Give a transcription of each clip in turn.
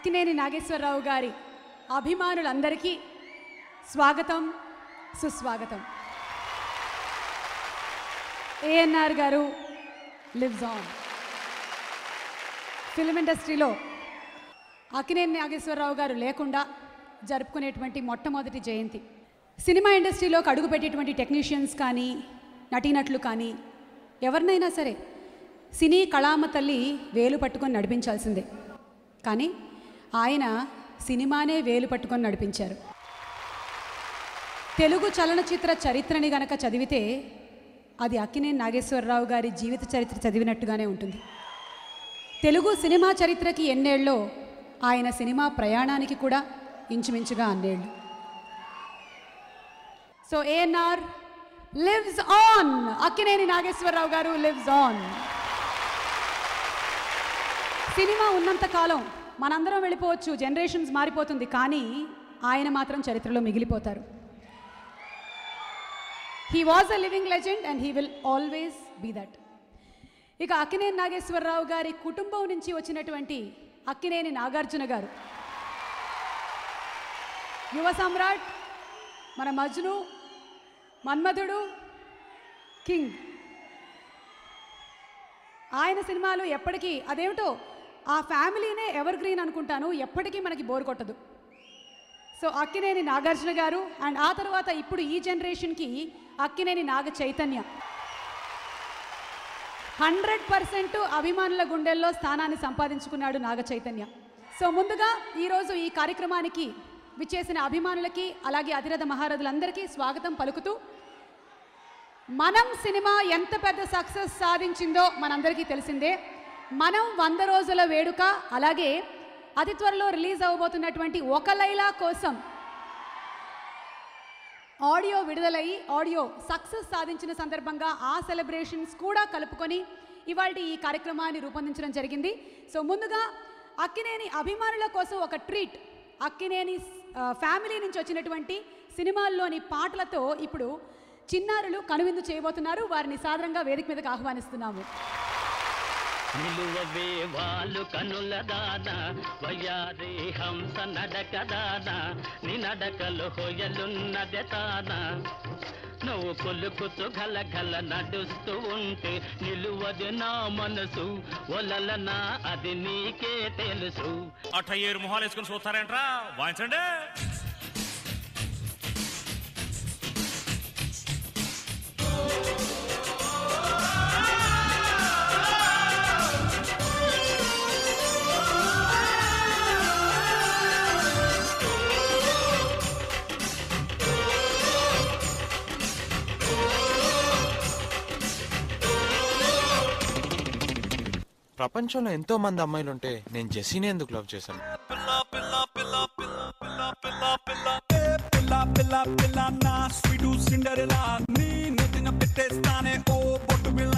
అక్కినేని నాగేశ్వరరావు గారి అభిమానులందరికీ స్వాగతం సుస్వాగతం ఏఎన్ఆర్ గారు లివ్స్ ఆన్ ఫిల్మ్ ఇండస్ట్రీలో అక్కినేని నాగేశ్వరరావు గారు లేకుండా జరుపుకునేటువంటి మొట్టమొదటి జయంతి సినిమా ఇండస్ట్రీలోకి అడుగుపెట్టేటువంటి టెక్నీషియన్స్ కానీ నటీనటులు కానీ ఎవరినైనా సరే సినీ కళామ తల్లి వేలు పట్టుకొని నడిపించాల్సిందే కానీ ఆయన సినిమానే వేలు పట్టుకొని నడిపించారు తెలుగు చలనచిత్ర చరిత్రని గనక చదివితే అది అక్కినేని నాగేశ్వరరావు గారి జీవిత చరిత్ర చదివినట్టుగానే ఉంటుంది తెలుగు సినిమా చరిత్రకి ఎన్నేళ్ళో ఆయన సినిమా ప్రయాణానికి కూడా ఇంచుమించుగా అన్నేళ్ళు so ANR lives on Akkineni Nageswara Rao గారు లివ్స్ ఆన్ సినిమా ఉన్నంత కాలం మనందరం వెళ్ళిపోవచ్చు జనరేషన్స్ మారిపోతుంది కానీ ఆయన మాత్రం చరిత్రలో మిగిలిపోతారు he was a living legend and he will always be that ఇక అక్కినేని నాగేశ్వరరావు గారి కుటుంబం నుంచి వచ్చినటువంటి అక్కినేని నాగార్జున గారు యువ సమ్రాట్ మన మజ్ను మన్మధుడు కింగ్ ఆయన సినిమాలు ఎప్పటికీ అదేమిటో ఆ ఫ్యామిలీనే ఎవర్ గ్రీన్ అనుకుంటాను ఎప్పటికీ మనకి బోర్ కొట్టదు సో అక్కినేని నాగార్జున గారు అండ్ ఆ తర్వాత ఇప్పుడు ఈ జనరేషన్కి అక్కినేని నాగ చైతన్య హండ్రెడ్ పర్సెంట్ అభిమానుల గుండెల్లో స్థానాన్ని సంపాదించుకున్నాడు నాగ చైతన్య సో ముందుగా ఈరోజు ఈ కార్యక్రమానికి విచ్చేసిన అభిమానులకి అలాగే అతిరథ మహారథులందరికీ స్వాగతం పలుకుతూ మనం సినిమా ఎంత పెద్ద సక్సెస్ సాధించిందో మనందరికీ తెలిసిందే మనం వంద రోజుల వేడుక అలాగే అతి త్వరలో రిలీజ్ అవ్వబోతున్నటువంటి ఒక లైలా కోసం ఆడియో విడుదలయ్యి ఆడియో సక్సెస్ సాధించిన సందర్భంగా ఆ సెలబ్రేషన్స్ కూడా కలుపుకొని ఇవాళ ఈ కార్యక్రమాన్ని రూపొందించడం జరిగింది సో ముందుగా అక్కినేని అభిమానుల కోసం ఒక ట్రీట్ అక్కినేని ఆ, ఫ్యామిలీ నుంచి వచ్చినటువంటి సినిమాల్లోని పాటలతో ఇప్పుడు చిన్నారులు కనువిందు చేయబోతున్నారు వారిని సాదరంగా వేదిక మీదకి ఆహ్వానిస్తున్నాము నిలువవే వాళ్ళు కనుల దాన వయ్యారి హంస నడక దాన నీ నడకలు హొయలున్నదే తాన నువ్వు కొలుకుతూ గల గల నడుస్తూ ఉంటే నిలువది నా మనసు ఒలలనా అది నీకే తెలుసు అట్ట ఏరు మొహాలు వేసుకుని చూస్తారేంట్రా వాయించండి ప్రపంచంలో ఎంతో మంది అమ్మాయిలు ఉంటే నేను జెస్సీని ఎందుకు లవ్ చేశాను పిల్ల పిల్ల పిల్ల నా స్వీటు సిండరెలా నీ నెత్తిన పెట్టేస్తానే ఓ బొట్టు పిల్ల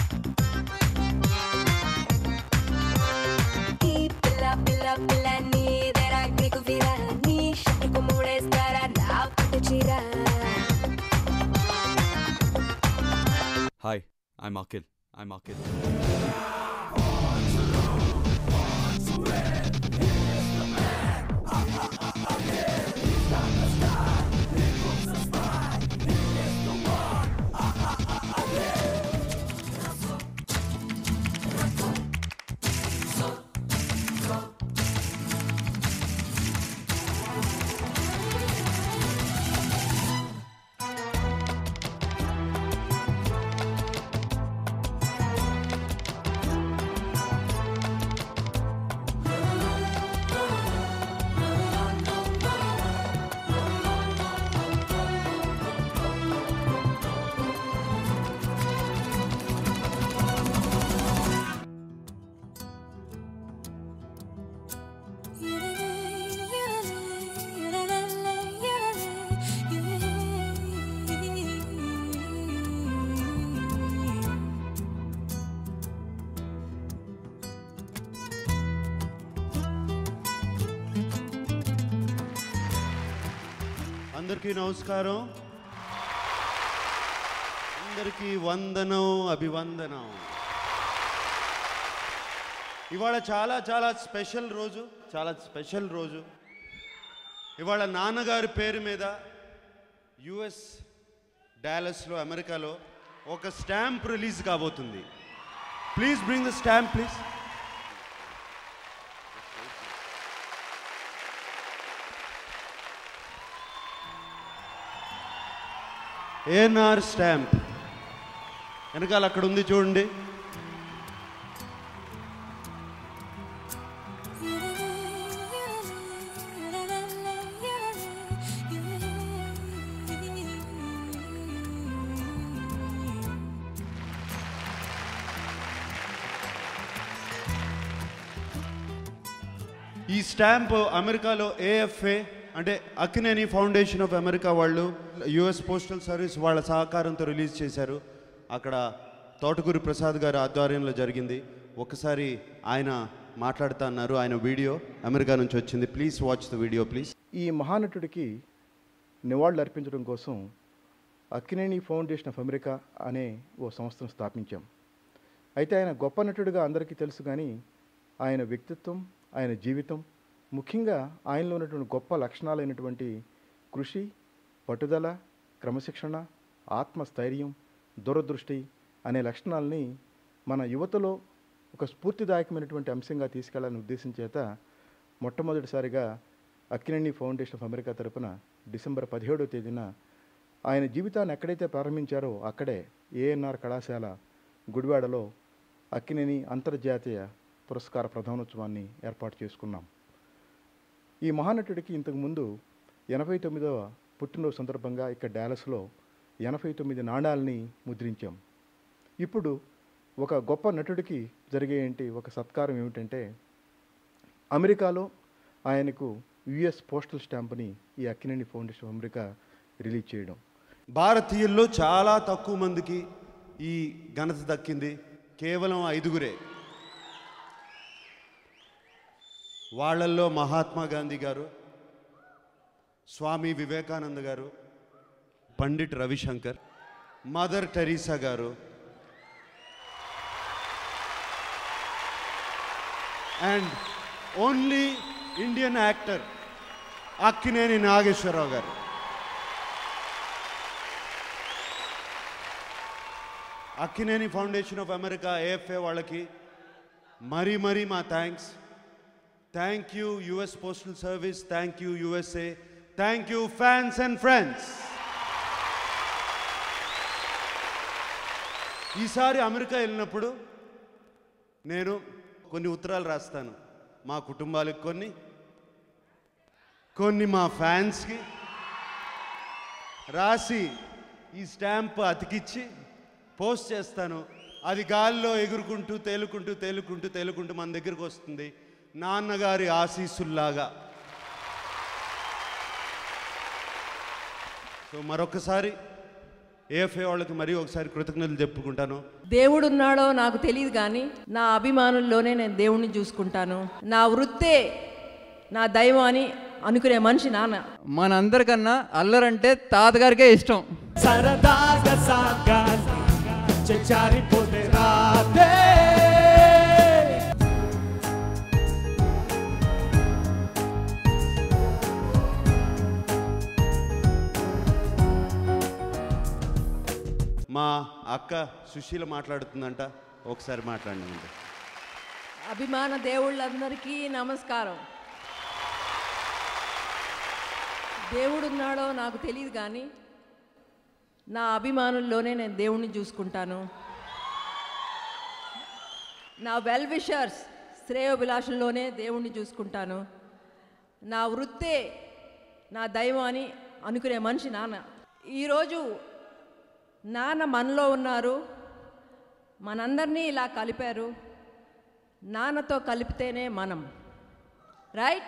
ఈ పిల్ల పిల్ల పిల్ల నీ దరా నీకు వీరా నీ షట్టుకు మూడేస్తారా నా పట్టు చీర Hi, I'm Akil. I'm Akil. అందరికీ నమస్కారం అందరికీ వందనం అభివందనం ఇవాళ చాలా చాలా స్పెషల్ రోజు చాలా స్పెషల్ రోజు ఇవాళ నాన్నగారి పేరు మీద యుఎస్ డాలస్లో అమెరికాలో ఒక స్టాంప్ రిలీజ్ కాబోతుంది please bring the stamp please ANR stamp వెనకాల అక్కడ ఉంది చూడండి ఈ స్టాంప్ అమెరికాలో ఏఎఫ్ఏ అంటే అక్కినేని ఫౌండేషన్ ఆఫ్ అమెరికా వాళ్ళు యుఎస్ పోస్టల్ సర్వీస్ వాళ్ళ సహకారంతో రిలీజ్ చేశారు అక్కడ తోటకూరి ప్రసాద్ గారి ఆధ్వర్యంలో జరిగింది ఒకసారి ఆయన మాట్లాడుతా అన్నారు ఆయన వీడియో అమెరికా నుంచి వచ్చింది please watch the video please ఈ మహానటుడికి నివాళులు అర్పించడం కోసం అక్కినేని ఫౌండేషన్ ఆఫ్ అమెరికా అనే ఓ సంస్థను స్థాపించాం అయితే ఆయన గొప్ప నటుడిగా అందరికీ తెలుసు కానీ ఆయన వ్యక్తిత్వం ఆయన జీవితం ముఖ్యంగా ఆయనలో ఉన్నటువంటి గొప్ప లక్షణాలైనటువంటి కృషి పట్టుదల క్రమశిక్షణ ఆత్మస్థైర్యం దూరదృష్టి అనే లక్షణాలని మన యువతలో ఒక స్ఫూర్తిదాయకమైనటువంటి అంశంగా తీసుకెళ్లాలని ఉద్దేశం చేత మొట్టమొదటిసారిగా అక్కినేని ఫౌండేషన్ ఆఫ్ అమెరికా తరపున డిసెంబర్ పదిహేడవ తేదీన ఆయన జీవితాన్ని ఎక్కడైతే ప్రారంభించారో అక్కడే ఏఎన్ఆర్ కళాశాల గుడివాడలో అక్కినేని అంతర్జాతీయ పురస్కార ప్రధానోత్సవాన్ని ఏర్పాటు చేసుకున్నాం ఈ మహానటుడికి ఇంతకుముందు ఎనభై తొమ్మిదవ పుట్టినరోజు సందర్భంగా ఇక్కడ డాలస్లో ఎనభై తొమ్మిది నాణాలని ముద్రించాం ఇప్పుడు ఒక గొప్ప నటుడికి జరిగే ఏంటి ఒక సత్కారం ఏమిటంటే అమెరికాలో ఆయనకు యుఎస్ పోస్టల్ స్టాంప్ని ఈ Akkineni foundation of America release చేయడం భారతీయుల్లో చాలా తక్కువ మందికి ఈ ఘనత దక్కింది కేవలం ఐదుగురే వాళ్ళల్లో మహాత్మా గాంధీ గారు స్వామి వివేకానంద గారు పండిట్ రవిశంకర్ మదర్ టెరీసా గారు and only Indian actor Akkineni Nageswara Rao గారు Akkineni foundation of America AFA వాళ్ళకి మరీ మరీ మా thanks thank you US postal service thank you USA thank you fans and friends ఈసారి అమెరికా వెళ్ళినప్పుడు నేను కొన్ని ఉత్తరాలు రాస్తాను మా కుటుంబాలకు కొన్ని కొన్ని మా ఫ్యాన్స్కి రాసి ఈ స్టాంప్ అతికిచ్చి పోస్ట్ చేస్తాను అది గాల్లో ఎగురుకుంటూ తేలుకుంటూ తేలుకుంటూ తేలుకుంటూ మన దగ్గరికి వస్తుంది నాన్నగారి ఆశీస్సుల్లాగా సో మరొకసారి ఏఎఫ్ఏ వాళ్ళకి మరీ ఒకసారి కృతజ్ఞతలు చెప్పుకుంటాను దేవుడున్నాడో నాకు తెలియదు కానీ నా అభిమానుల్లోనే నేను దేవుణ్ణి చూసుకుంటాను నా వృత్తే నా దైవం అని అనుకునే మనిషి నాన్న మనందరికన్నా అల్లరంటే తాతగారికే ఇష్టం సరదాగా సాగాలి చెచారిపోతే రాదే మా అక్క సుశీల మాట్లాడుతుందంట ఒకసారి మాట్లాడండి అభిమాన దేవుళ్ళందరికీ నమస్కారం దేవుడున్నాడో నాకు తెలియదు కానీ నా అభిమానుల్లోనే నేను దేవుణ్ణి చూసుకుంటాను నా వెల్ విషర్స్ శ్రేయోభిలాషుల్లోనే దేవుణ్ణి చూసుకుంటాను నా వృత్తే నా దైవం అని అనుకునే మనిషి నాన్న ఈరోజు నాన్న మనలో ఉన్నారు మనందరినీ ఇలా కలిపారు నాన్నతో కలిపితేనే మనం రైట్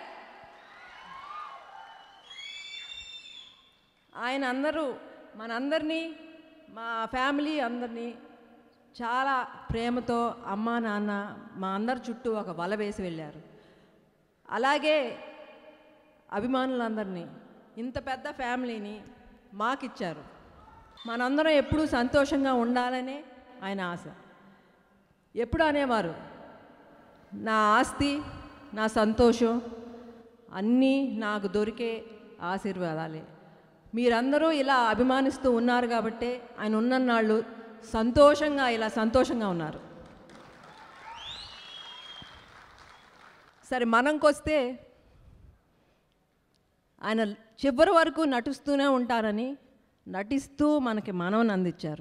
ఆయన అందరూ మనందరినీ మా ఫ్యామిలీ అందరినీ చాలా ప్రేమతో అమ్మా నాన్న మా అందరి చుట్టూ ఒక వల వేసి వెళ్ళారు అలాగే అభిమానులందరినీ ఇంత పెద్ద ఫ్యామిలీని మాకిచ్చారు మనందరం ఎప్పుడూ సంతోషంగా ఉండాలనే ఆయన ఆశ ఎప్పుడు అనేవారు నా ఆస్తి నా సంతోషం అన్నీ నాకు దొరికే ఆశీర్వాదాలే మీరందరూ ఇలా అభిమానిస్తూ ఉన్నారు కాబట్టే ఆయన ఉన్నన్నాళ్ళు సంతోషంగా ఇలా సంతోషంగా ఉన్నారు సరే మనంకొస్తే ఆయన చివరి వరకు నటిస్తూనే ఉంటారని నటిస్తూ మనకి మనవని అందించారు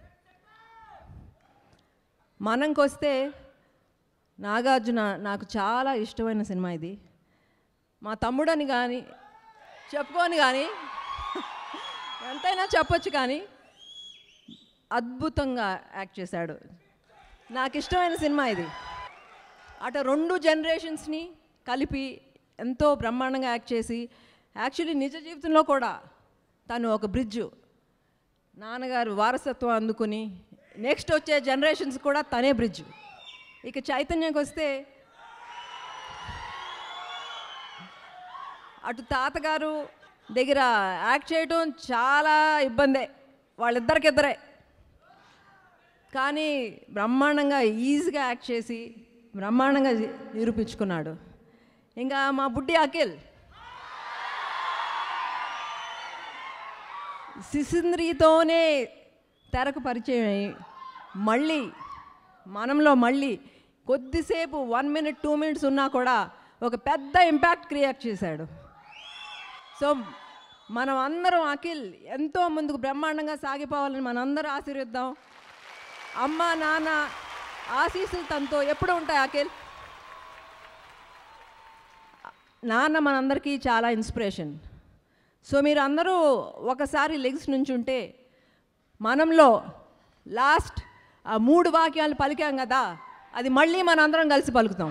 మనంకొస్తే నాగార్జున నాకు చాలా ఇష్టమైన సినిమా ఇది మా తమ్ముడని కానీ చెప్పుకొని కానీ ఎంతైనా చెప్పొచ్చు కానీ అద్భుతంగా యాక్ట్ చేశాడు నాకు ఇష్టమైన సినిమా ఇది అటు రెండు జనరేషన్స్ని కలిపి ఎంతో బ్రహ్మాండంగా యాక్ట్ చేసి యాక్చువల్లీ నిజ జీవితంలో కూడా తను ఒక బ్రిడ్జు నాన్నగారు వారసత్వం అందుకుని నెక్స్ట్ వచ్చే జనరేషన్స్ కూడా తనే బ్రిడ్జ్ ఇక చైతన్యకి వస్తే అటు తాతగారు దగ్గర యాక్ట్ చేయడం చాలా ఇబ్బందే వాళ్ళిద్దరికిద్దరే కానీ బ్రహ్మాండంగా ఈజీగా యాక్ట్ చేసి బ్రహ్మాండంగా నిరూపించుకున్నాడు ఇంకా మా బుడ్డి అఖిల్ శిశింద్రితోనే తెరకు పరిచయం అయ్యి మళ్ళీ మనంలో మళ్ళీ కొద్దిసేపు వన్ మినిట్ టూ మినిట్స్ ఉన్నా కూడా ఒక పెద్ద ఇంపాక్ట్ క్రియేట్ చేశాడు సో మనం అందరం అఖిల్ ఎంతో ముందుకు బ్రహ్మాండంగా సాగిపోవాలని మనందరం ఆశీర్వదిద్దాం అమ్మ నాన్న ఆశీస్సులు తనతో ఎప్పుడు ఉంటాయి అఖిల్ నాన్న మనందరికీ చాలా ఇన్స్పిరేషన్ సో మీరు అందరూ ఒకసారి లెగ్స్ నుంచి ఉంటే మనంలో లాస్ట్ ఆ మూడు వాక్యాలు పలికాం కదా అది మళ్ళీ మనందరం కలిసి పలుకుతాం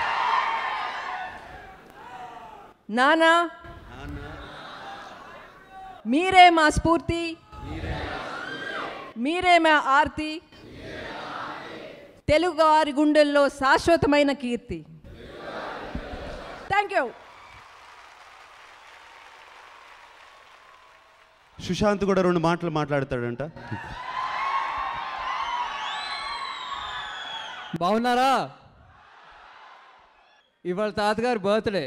నానా మీరే మా స్ఫూర్తి మీరే మా ఆర్తి తెలుగు వారి గుండెల్లో శాశ్వతమైన కీర్తి థ్యాంక్ యూ సుశాంత్ కూడా రెండు మాటలు మాట్లాడతాడంట బాగున్నారా ఇవాళ తాతగారి బర్త్డే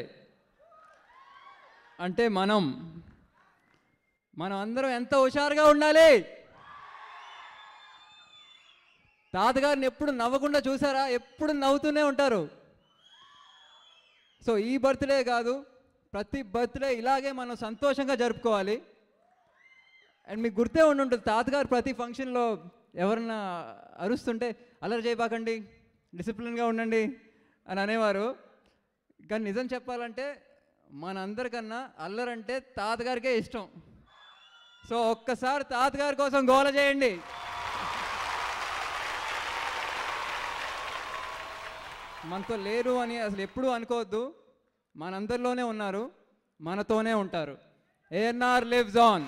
అంటే మనం మనం అందరం ఎంత హుషారుగా ఉండాలి తాతగారిని ఎప్పుడు నవ్వకుండా చూసారా ఎప్పుడు నవ్వుతూనే ఉంటారు సో ఈ బర్త్డే కాదు ప్రతి బర్త్డే ఇలాగే మనం సంతోషంగా జరుపుకోవాలి అండ్ మీకు గుర్తే ఉండి ఉంటుంది తాతగారు ప్రతి ఫంక్షన్లో ఎవరన్నా అరుస్తుంటే అలర్ చేయబాకండి డిసిప్లిన్గా ఉండండి అని అనేవారు కానీ నిజం చెప్పాలంటే మనందరికన్నా అల్లరంటే తాతగారికే ఇష్టం సో ఒక్కసారి తాతగారి కోసం గోల చేయండి మనతో లేరు అని అసలు ఎప్పుడూ అనుకోవద్దు మనందరిలోనే ఉన్నారు మనతోనే ఉంటారు ANR lives on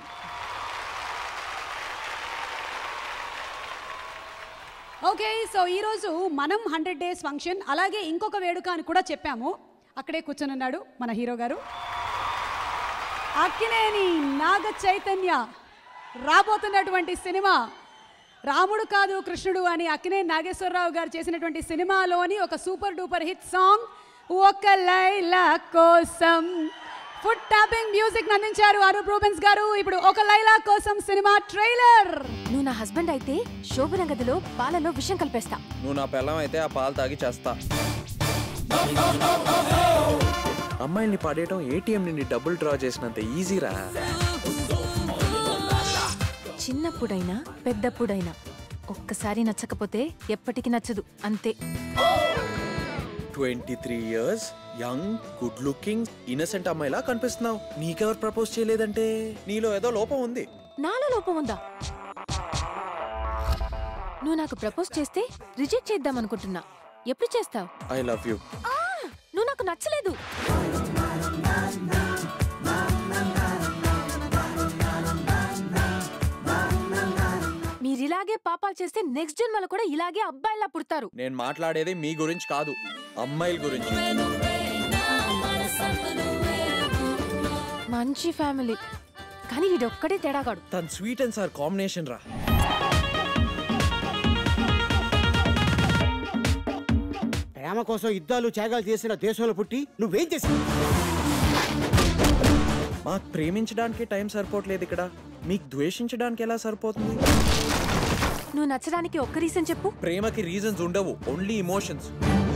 okay so ఈరోజు మనం హండ్రెడ్ డేస్ ఫంక్షన్ అలాగే ఇంకొక వేడుక అని కూడా చెప్పాము అక్కడే కూర్చొని ఉన్నాడు మన హీరో గారు అక్కినేని నాగ చైతన్య రాబోతున్నటువంటి సినిమా రాముడు కాదు కృష్ణుడు అని అక్కినేని నాగేశ్వరరావు గారు చేసినటువంటి సినిమాలోని ఒక సూపర్ డూపర్ హిట్ సాంగ్ ఒక లైలా కోసం ఫుడ్ టాపింగ్ మ్యూజిక్ అందించారు అరూప్ రూబెన్స్ గారు ఇప్పుడు ఒక లైలా కోసం సినిమా ట్రైలర్ నువ్వు నా హస్బెండ్ అయితే శోభన గదిలో పాలలో విషం కలిపేస్తా నువ్వు నా పిల్లం అయితే ఆ పాలు తాగి చేస్తా అమ్మాయిల్ని పడేయటం ఏటీఎం నుండి డబ్బులు డ్రా చేసినంత ఈజీరా చిన్నప్పుడైనా పెద్దప్పుడైనా ఒక్కసారి నచ్చకపోతే ఎప్పటికీ నచ్చదు అంతే twenty three years young good looking innocent అమ్మాయిలా కనిపిస్తున్నావు నీకెవరు ప్రపోజ్ చేయలేదంటే నీలో ఏదో లోపం ఉంది నాలో లోపం ఉందా నువ్వు నాకు ప్రపోజ్ చేస్తే రిజెక్ట్ చేద్దాం అనుకుంటున్నా ఎప్పుడు చేస్తావు ఐ లవ్ యూ నువ్వు నాకు నచ్చలేదు మీరిలాగే పాపాలు చేస్తే నెక్స్ట్ జన్మలో కూడా ఇలాగే అబ్బాయిలా పుడతారు నేను మాట్లాడేది మీ గురించి కాదు అమ్మాయిల గురించి మంచి ఫ్యామిలీ కానీ వీడొక్కడే తేడాగాడు తన స్వీట్ అండ్ సార్ కాంబినేషన్ రా ప్రేమ కోసం యుద్ధాలు త్యాగాలు చేసిన దేశంలో పుట్టి నువ్వేం చేసావు మాకు ప్రేమించడానికి టైం సరిపోవట్లేదు ఇక్కడ మీకు ద్వేషించడానికి ఎలా సరిపోతుంది నువ్వు నచ్చడానికి ఒక్క రీజన్ చెప్పు ప్రేమకి రీజన్స్ ఉండవు only emotions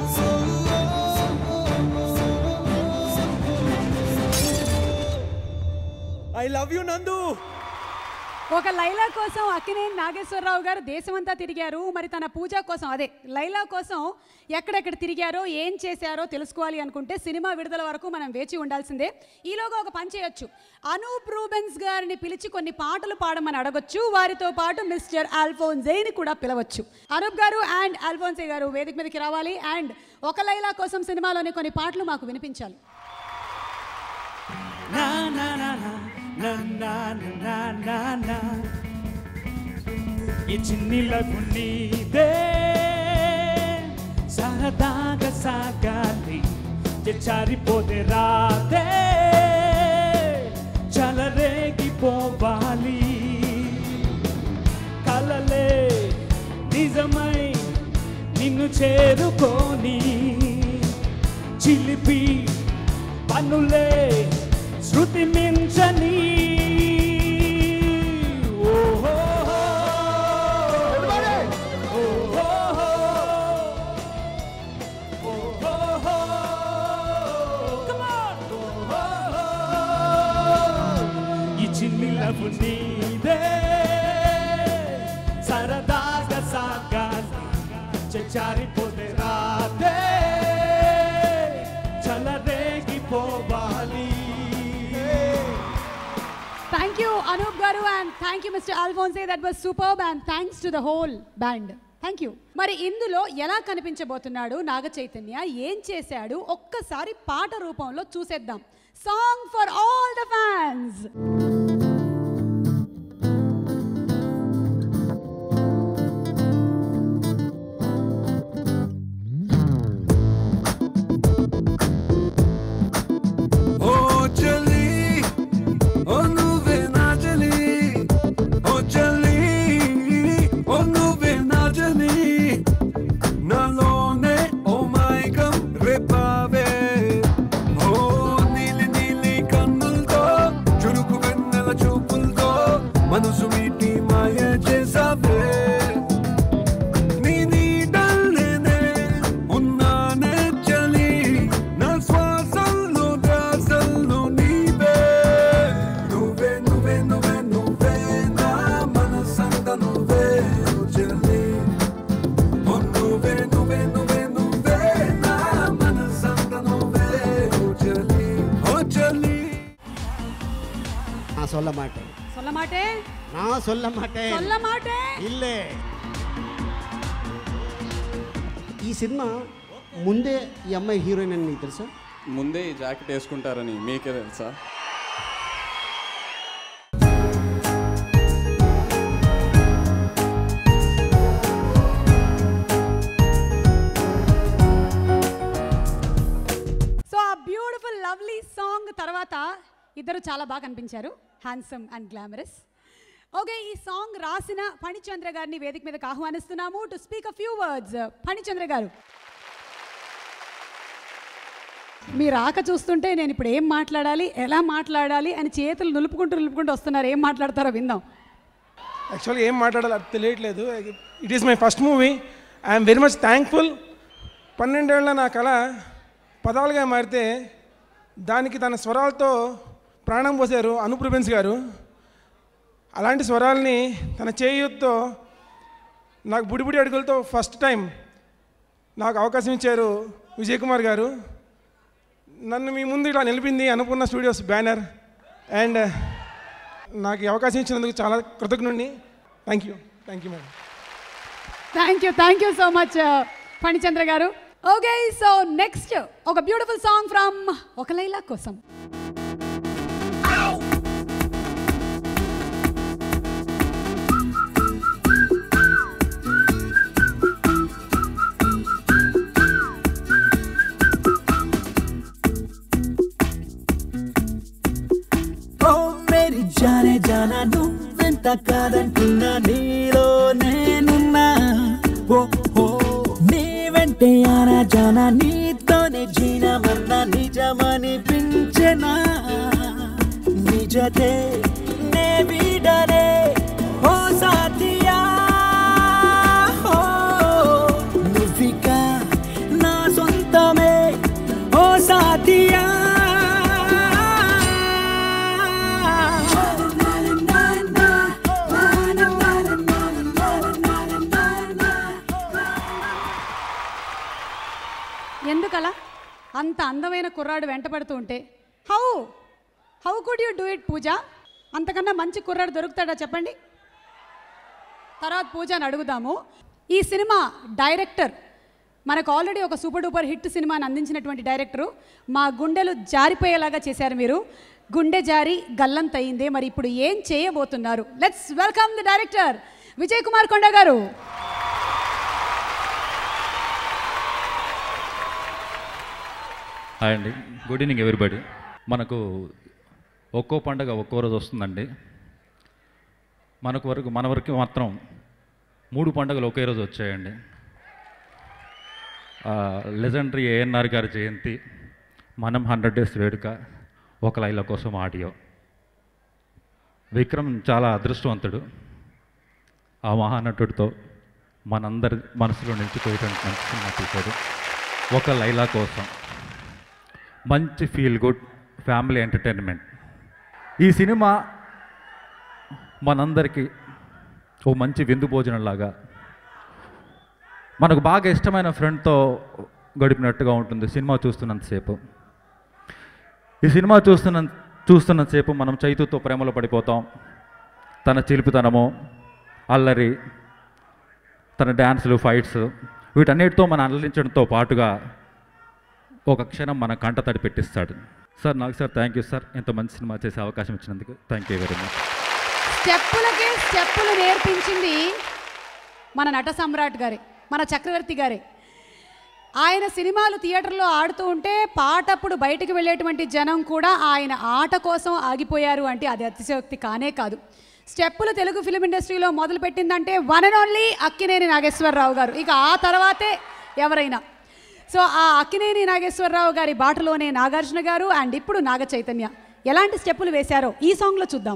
I love you Nandu ఒక లైలా కోసం అక్కినేని నాగేశ్వరరావు గారు దేశమంతా తిరిగారు మరి తన పూజ కోసం అదే లైలా కోసం ఎక్కడెక్కడ తిరిగారో ఏం చేశారో తెలుసుకోవాలి అనుకుంటే సినిమా విడుదల వరకు మనం వేచి ఉండాల్సిందే ఈలోగా ఒక పని చేయొచ్చు అనూప్ రూబెన్స్ గారిని పిలిచి కొన్ని పాటలు పాడమని అడగొచ్చు వారితో పాటు మిస్టర్ ఆల్ఫోన్జేని కూడా పిలవచ్చు అనూప్ గారు అండ్ ఆల్ఫోన్సే గారు వేదిక మీదకి రావాలి అండ్ ఒక లైలా కోసం సినిమాలోని కొన్ని పాటలు మాకు వినిపించాలి నా నా నా నా నా నా నా నా నా ఈ చిన్నిలకు నీదే సరదాగా సాగాలి చారిపోతే రాదే చలరేగిపోవాలి కలలే నిజమై నిన్ను చేరుకొని చిలిపి పనులే శృతి మించని ఓహో ఈ చిన్ని లవ్ నీదే సరదాగా సాగాలి చారిపోతే రాదే చలరేగిపోవాలి థ్యాంక్ యూ అనూప్ గారు and thank you mister Alphonse that was superb and thanks to the whole band thank you మరి ఇందులో ఎలా కనిపించబోతున్నాడు నాగ చైతన్య ఏం చేశాడు ఒక్కసారి పాట రూపంలో చూసేద్దాం song for all the fans ఓ చలి ఓ నువ్వే నా చలి ఓ చలి ఓ నువ్వే నా చలి నాలోనే ఓ మైకం రేపావే ఓ నీలి నీలి కన్నులతో చురుకు వెన్నెల చూపులతో మనసు మీటి మాయ చేసావే నీ నీడల్లోనే ఉన్నానే చలి నా శ్వాసల్లో ధ్యాసల్లో నీవే నువ్వే నువ్వే నువ్వే నువ్వే నా మనసంత నువ్వే ఓ చలి ఓ నువ్వే నువ్వే నువ్వే నువ్వే నా మనసంత నువ్వే ఓ చలి ఓ చలి நான் சொல்ல மாட்டேன் சொல்ல மாட்டேன் நான் சொல்ல மாட்டேன் சொல்ல மாட்டேன் ఇల్లే ఈ సినిమా ముందే ఈ అమ్మాయి హీరోయిన్ అని నీకు తెలుసా ముందే ఈ జాకెట్ వేసుకుంటారని మీకే తెలుసా సో ఆ బ్యూటిఫుల్ లవ్లీ సాంగ్ తర్వాత ఇద్దరు చాలా బాగా కనిపించారు హ్యాండ్సమ్ అండ్ గ్లామరస్ ఓకే ఈ సాంగ్ రాసిన ఫణిచంద్ర గారిని వేదిక మీదకి ఆహ్వానిస్తున్నాము to speak a few words Phanichandra గారు మీ రాక చూస్తుంటే నేను ఇప్పుడు ఏం మాట్లాడాలి ఎలా మాట్లాడాలి అని చేతులు నులుపుకుంటూ నులుపుకుంటూ వస్తున్నారు ఏం మాట్లాడతారో విందాం యాక్చువల్గా ఏం మాట్లాడాలో అది తెలియట్లేదు it is my first movie I'm very much thankful పన్నెండేళ్ల నా కళ పదాలుగా మారితే దానికి తన స్వరాలతో ప్రాణం పోసారు అనూప్ రూబెన్స్ గారు అలాంటి స్వరాల్ని తన చేయూతో నాకు బుడిబుడి అడుగులతో ఫస్ట్ టైం నాకు అవకాశం ఇచ్చారు విజయ్ కుమార్ గారు నన్ను మీ ముందు ఇలా నిలిపింది అనుకున్న స్టూడియోస్ బ్యానర్ అండ్ నాకు ఈ అవకాశం ఇచ్చినందుకు చాలా కృతజ్ఞుడిని thank you thank you madam thank you thank you so much Phanichandra గారు ఓకే సో నెక్స్ట్ ఒక beautiful song from Oka Laila కోసం ఓ మేరీ జానే జానా నువ్వెంత కాదంటున్నా నీలో నేనున్నా ఓ ఓ నీ వెంటే జానా జానా నీతోనే జీనమన్న నిజమనిపించెనా నిజతే నే వీడరే ఓ సాథియా ఓ నువ్విక నా సొంతమే ఓ సాథియా ఎందుకలా అంత అందమైన కుర్రాడు వెంటపడుతూ ఉంటే how how could you do it Pooja అంతకన్నా మంచి కుర్రాడు దొరుకుతాడా చెప్పండి తర్వాత పూజని అడుగుదాము ఈ సినిమా డైరెక్టర్ మనకు ఆల్రెడీ ఒక సూపర్ డూపర్ హిట్ సినిమాని అందించినటువంటి డైరెక్టరు మా గుండెలు జారిపోయేలాగా చేశారు మీరు గుండె జారి గల్లంతయిందే మరి ఇప్పుడు ఏం చేయబోతున్నారు let's welcome the director Vijay Kumar Konda గారు హాయ్ అండి గుడ్ ఈవినింగ్ ఎవ్రీబడి మనకు ఒక్కో పండగ ఒక్కో రోజు వస్తుందండి మనకు వరకు మన వరకు మాత్రం మూడు పండుగలు ఒకే రోజు వచ్చాయండి లెజెండరీ ఏఎన్ఆర్ గారి జయంతి మనం హండ్రెడ్ డేస్ వేడుక ఒక లైల కోసం ఆడియో విక్రమ్ చాలా అదృష్టవంతుడు ఆ మహానటుడితో మనందరి మనసులో నిలిచిపోయేటువంటి మంచి సినిమా తీశాడు ఒక లైలా కోసం మంచి ఫీల్ గుడ్ ఫ్యామిలీ ఎంటర్టైన్మెంట్ ఈ సినిమా మనందరికీ ఓ మంచి విందు భోజనంలాగా మనకు బాగా ఇష్టమైన ఫ్రెండ్తో గడిపినట్టుగా ఉంటుంది సినిమా చూస్తున్నంతసేపు ఈ సినిమా చూస్తున్న చూస్తున్నంతసేపు మనం చైతుతో ప్రేమలో పడిపోతాం తన చిలిపితనము అల్లరి తన డ్యాన్సులు ఫైట్స్ వీటన్నిటితో మనం అల్లరించడంతో పాటుగా ఒక క్షణం మన కంట తడి పెట్టిస్తాడు సార్ నాకు సార్ థ్యాంక్ యూ సార్ ఇంత మంచి సినిమా చేసే అవకాశం ఇచ్చినందుకు థ్యాంక్ యూ వెరీ మచ్ స్టెప్పులకే స్టెప్పులు నేర్పించింది మన నట సమ్రాట్ గారే మన చక్రవర్తి గారే ఆయన సినిమాలు థియేటర్లో ఆడుతూ ఉంటే పాటప్పుడు బయటికి వెళ్ళేటువంటి జనం కూడా ఆయన ఆట కోసం ఆగిపోయారు అంటే అది అతిశయోక్తి కానే కాదు స్టెప్పులు తెలుగు ఫిలిం ఇండస్ట్రీలో మొదలుపెట్టిందంటే one and only Akkineni Nageswara Rao గారు ఇక ఆ తర్వాతే ఎవరైనా సో ఆ అక్కినేని నాగేశ్వరరావు గారి బాటలోనే నాగార్జున గారు అండ్ ఇప్పుడు నాగ చైతన్య ఎలాంటి స్టెప్పులు వేశారో ఈ సాంగ్లో చూద్దాం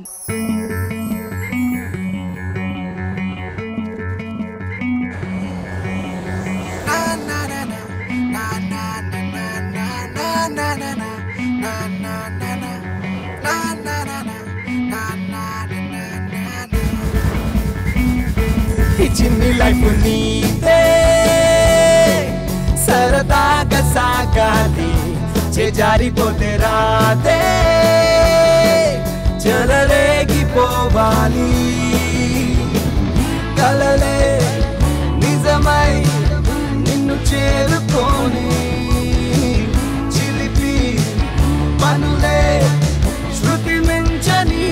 ఈ చిన్ని లైఫ్ నీదే సరదాగా సాగాలి చేజారిపోతే రాదే చెలరేగిపోవాలి కలలే నిజమై నిన్ను చేరుకొని చిలిపి పనులే శృతి మించని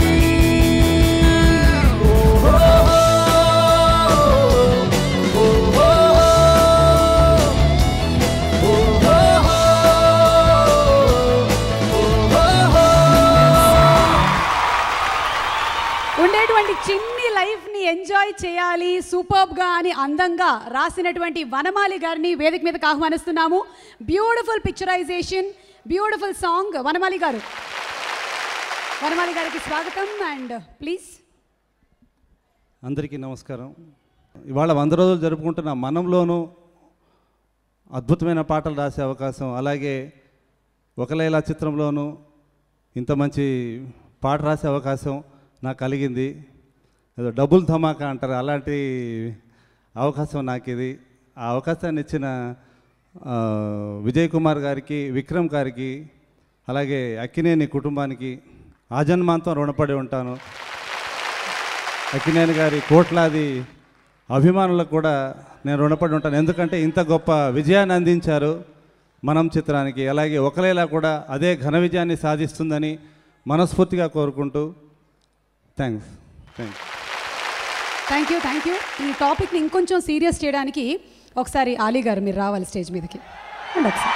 ఉండేటువంటి చిన్ని లైఫ్ని ఎంజాయ్ చేయాలి సూపర్బ్గా అని అందంగా రాసినటువంటి వనమాలి గారిని వేదిక మీదకి ఆహ్వానిస్తున్నాము beautiful picturization beautiful song Vanamali గారు వనమాలి గారికి స్వాగతం అండ్ ప్లీజ్ అందరికీ నమస్కారం ఇవాళ వంద రోజులు జరుపుకుంటున్న మనంలోనూ అద్భుతమైన పాటలు రాసే అవకాశం అలాగే ఒకలేలా చిత్రంలోనూ ఇంత మంచి పాట రాసే అవకాశం నాకు కలిగింది ఏదో డబుల్ ధమాకా అంటారు అలాంటి అవకాశం నాకు ఇది ఆ అవకాశాన్ని ఇచ్చిన ఆ, విజయ్ కుమార్ గారికి విక్రమ్ గారికి అలాగే అక్కినేని కుటుంబానికి ఆజన్మాంతం రుణపడి ఉంటాను అక్కినేని గారి కోట్లాది అభిమానులకు కూడా నేను రుణపడి ఉంటాను ఎందుకంటే ఇంత గొప్ప విజయాన్ని అందించారు మనం చిత్రానికి అలాగే ఒకలేలా కూడా అదే ఘన విజయాన్ని సాధిస్తుందని మనస్ఫూర్తిగా కోరుకుంటూ thanks thanks thank you thank you ఈ టాపిక్ని ఇంకొంచెం సీరియస్ చేయడానికి ఒకసారి ఆలీ గారు మీరు రావాలి స్టేజ్ మీదకి రండి ఒకసారి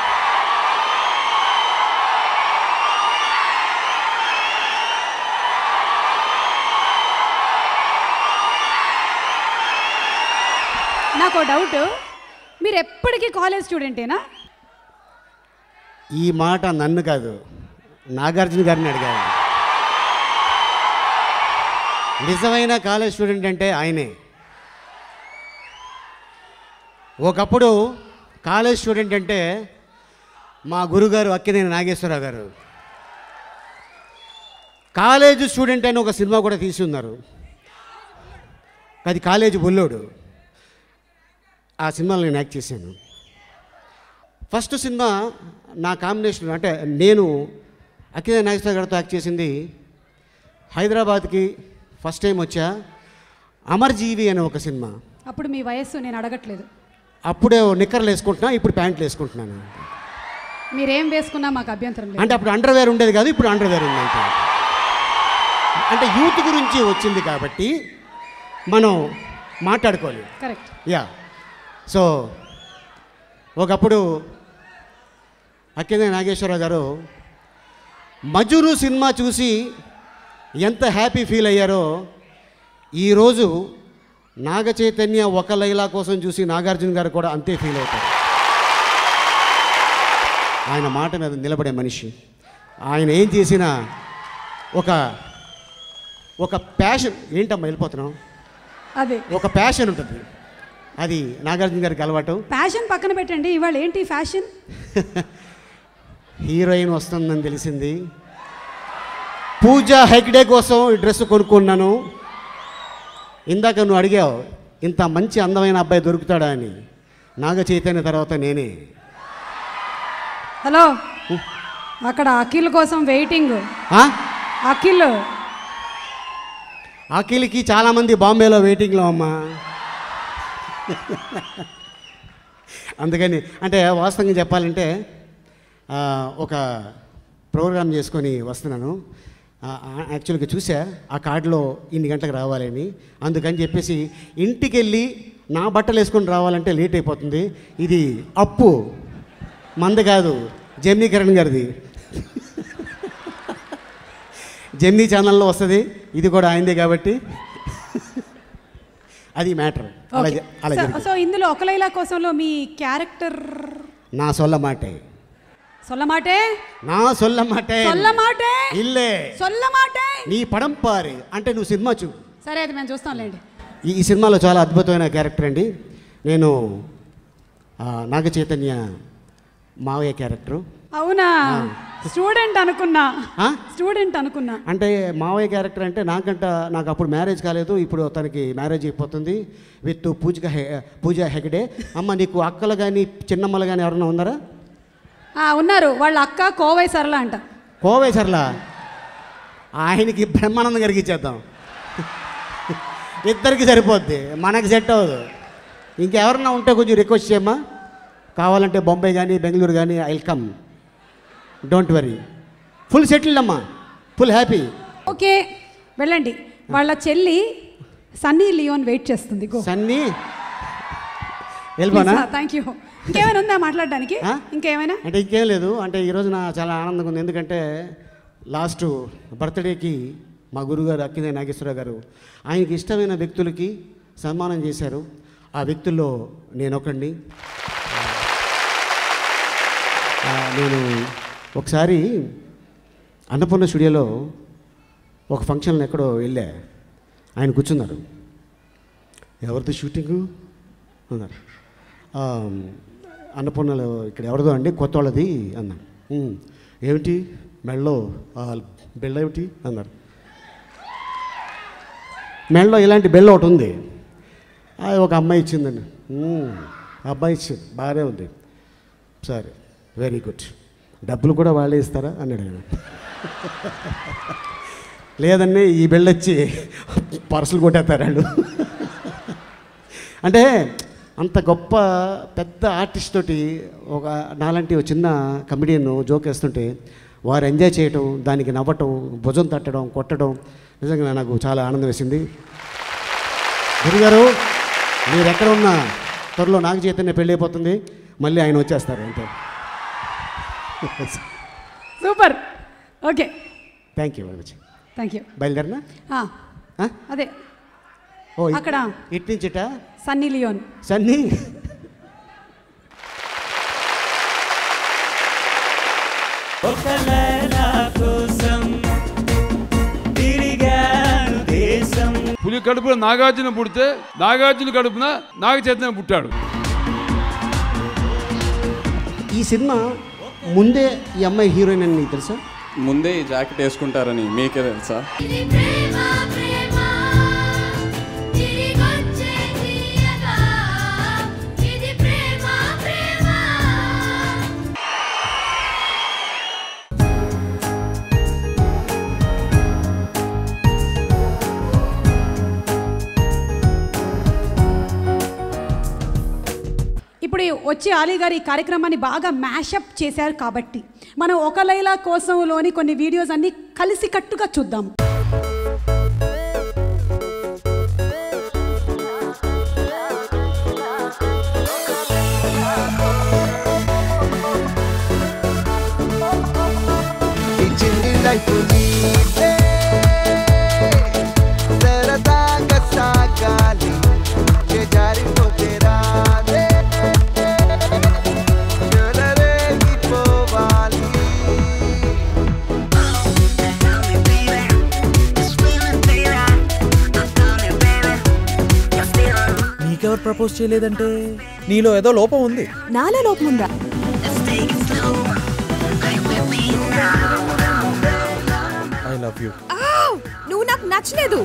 నాకు డౌట్ మీరు ఎప్పుడు ఇప్పటికీ కాలేజ్ స్టూడెంటేనా ఈ మాట నన్ను కాదు నాగార్జున గారిని అడిగాను నిజమైన కాలేజ్ స్టూడెంట్ అంటే ఆయనే ఒకప్పుడు కాలేజ్ స్టూడెంట్ అంటే మా గురుగారు అక్కినేని నాగేశ్వరరావు గారు కాలేజ్ స్టూడెంట్ అని ఒక సినిమా కూడా తీసి ఉన్నారు అది కాలేజ్ బుల్లోడు ఆ సినిమాలో నేను యాక్ట్ చేశాను ఫస్ట్ సినిమా నా కాంబినేషన్ అంటే నేను అక్కినే నాగేశ్వర గారితో యాక్ట్ చేసింది హైదరాబాద్కి ఫస్ట్ టైం వచ్చా అమర్జీవి అనే ఒక సినిమా అప్పుడు మీ వయస్సు నేను అడగట్లేదు అప్పుడే నిక్కర్లు వేసుకుంటున్నా ఇప్పుడు ప్యాంట్లు వేసుకుంటున్నాను మీరేం వేసుకున్నా మాకు అభ్యంతరం లేదు అంటే అప్పుడు అండర్వేర్ ఉండేది కాదు ఇప్పుడు అండర్వేర్ ఉంది అంతే అంటే యూత్ గురించి వచ్చింది కాబట్టి మనం మాట్లాడుకోవాలి కరెక్ట్ యా సో ఒకప్పుడు అక్కినే నాగేశ్వరరావు గారు మజురు సినిమా చూసి ఎంత హ్యాపీ ఫీల్ అయ్యారో ఈరోజు నాగ చైతన్య ఒక లైలా కోసం చూసి నాగార్జున గారు కూడా అంతే ఫీల్ అవుతారు ఆయన మాట మీద నిలబడే మనిషి ఆయన ఏం చేసినా ఒక ఒక ప్యాషన్ ఏంటమ్మా వెళ్ళిపోతున్నాం అదే ఒక ప్యాషన్ ఉంటుంది అది నాగార్జున గారికి అలవాటు ఫ్యాషన్ పక్కన పెట్టండి ఇవాళ ఏంటి ఫ్యాషన్ హీరోయిన్ వస్తుందని తెలిసింది పూజ హెగ్డే కోసం ఈ డ్రెస్ కొనుక్కున్నాను ఇందాక నువ్వు అడిగావు ఇంత మంచి అందమైన అబ్బాయి దొరుకుతాడా అని నాగ చైతన్య తర్వాత నేనే హలో అక్కడ అఖిల్ కోసం వెయిటింగ్ ఆ? అఖిల్ అఖిల్కి చాలామంది బాంబేలో వెయిటింగ్లో అమ్మా అందుకని అంటే వాస్తవంగా చెప్పాలంటే ఆ, ఒక ప్రోగ్రామ్ చేసుకొని వస్తున్నాను ఆ, ఆ, యాక్చువల్గా చూసా ఆ కార్డులో ఇన్ని గంటలకు రావాలని అందుకని చెప్పేసి ఇంటికి వెళ్ళి నా బట్టలు వేసుకొని రావాలంటే లేట్ అయిపోతుంది ఇది అప్పు మంద కాదు జెమినీ కిరణ్ గారిది జెమినీ ఛానల్లో వస్తుంది ఇది కూడా ఆయనదే కాబట్టి అది మ్యాటర్ అలా జ- అలా సో- జరిగింది సో ఇందులో ఒక లైలా కోసంలో మీ క్యారెక్టర్ నా సొల్ల మాటే సొల్లమాటే నా సొల్ల మాటే సొల్లమాటే ఇల్లే సొల్లమాటే నీ పడం పారి అంటే నువ్వు సినిమా చూ సరే అది మేము చూస్తాంలేండి ఈ ఈ సినిమాలో చాలా అద్భుతమైన క్యారెక్టర్ అండి నేను ఆ, నాగ చైతన్య మావయ్య క్యారెక్టరు అవునా స్టూడెంట్ అనుకున్నా ఆ? స్టూడెంట్ అనుకున్నా అంటే మావయ్య క్యారెక్టర్ అంటే నాకంట నాకు అప్పుడు మ్యారేజ్ కాలేదు ఇప్పుడు తనకి మ్యారేజ్ అయిపోతుంది విత్ పూజ పూజ హెగడే అమ్మ నీకు అక్కలు కానీ చిన్నమ్మలు కానీ ఎవరైనా ఉన్నారా ఆ, ఉన్నారు వాళ్ళ అక్క కోవై సరళ అంట కోవే సర్లా ఆయనకి బ్రహ్మానందం గారికి ఇచ్చేద్దాం ఇద్దరికి సరిపోద్ది మనకి సెట్ అవ్వదు ఇంకెవరన్నా ఉంటే కొంచెం రిక్వెస్ట్ చేయమ్మా కావాలంటే బొంబాయి కానీ బెంగళూరు కానీ I come don't worry full settled అమ్మా ఫుల్ హ్యాపీ ఓకే వెళ్ళండి వాళ్ళ చెల్లి సన్నీ లియోన్ వెయిట్ చేస్తుంది గో సన్నీ వెళ్ళిపోనా థ్యాంక్ యూ ఇంకేమైనా ఉందా మాట్లాడడానికి ఆ? ఇంకేమైనా అంటే ఇంకేం లేదు అంటే ఈరోజు నా చాలా ఆనందంగా ఉంది ఎందుకంటే లాస్ట్ బర్త్డేకి మా గురుగారు అక్కినే నాగేశ్వరరావు గారు ఆయనకి ఇష్టమైన వ్యక్తులకి సన్మానం చేశారు ఆ వ్యక్తుల్లో నేను ఒకడిని ఆ, నేను ఒకసారి అన్నపూర్ణ స్టూడియోలో ఒక ఫంక్షన్లో ఎక్కడో వెళ్ళా ఆయన కూర్చున్నారు ఎవరిది షూటింగు అన్నారు "ఆ, అన్నపూర్ణలో ఇక్కడ ఎవరిదో అండి కొత్త వాళ్ళది అన్నాను "ఉమ్, ఏమిటి మెళ్ళో ఆ, బెళ్ళ ఏమిటి అన్నారు మెళ్ళో ఇలాంటి బెల్ల ఒకటి ఉంది అది ఒక అమ్మాయి ఇచ్చిందండి "ఉమ్, ఆ అబ్బాయి ఇచ్చింది బాగానే ఉంది సరే వెరీ గుడ్ డబ్బులు కూడా వాళ్ళే ఇస్తారా అన్నాడు ఆయన లేదండి ఈ బిల్డ్ వచ్చి పర్సులు కొట్టేస్తారు వాళ్ళు అంటే అంత గొప్ప పెద్ద ఆర్టిస్ట్ తోటి ఒక నాలాంటి ఒక చిన్న కమెడియన్ జోక్ వేస్తుంటే వారు ఎంజాయ్ చేయటం దానికి నవ్వటం భుజం తట్టడం కొట్టడం నిజంగా నాకు చాలా ఆనందం వేసింది గురుగారు మీరు ఎక్కడ ఉన్నా త్వరలో నాగ చైతన్య పెళ్ళి అయిపోతుంది మళ్ళీ ఆయన వచ్చేస్తారు అంతే super okay thank you very much thank you బయలుదేరినా అదే ఓ అక్కడ ఇటు నుంచిట సన్నీ లియోన్ సన్నీ ఒక లైలా కోసం తిరిగాను దేశం పులి కడుపులో నాగార్జున పుడితే నాగార్జున కడుపున నాగ చైతన్య పుట్టాడు ఈ సినిమా ముందే ఈ అమ్మాయి హీరోయిన్ అని నీకు తెలుసా ముందే ఈ జాకెట్ వేసుకుంటారని మీకే తెలుసా ఇప్పుడు ఈ వచ్చే ఆలీ గారు ఈ కార్యక్రమాన్ని బాగా మ్యాషప్ చేశారు కాబట్టి మనం ఒక లైలా కోసంలోని కొన్ని వీడియోస్ అన్ని కలిసి కట్టుగా చూద్దాం ఇచ్చింది లైఫ్ నీదే సరదాగా సాగాలి చేజారిపోతే రాదే చెలరేగిపోవాలి నీకెవరు ప్రపోజ్ చేయలేదంటే నీలో ఏదో లోపం ఉంది నాలో లోపం ఉందా ఐ లవ్ యూ ఆవ్! నువ్వు నాకు నచ్చలేదు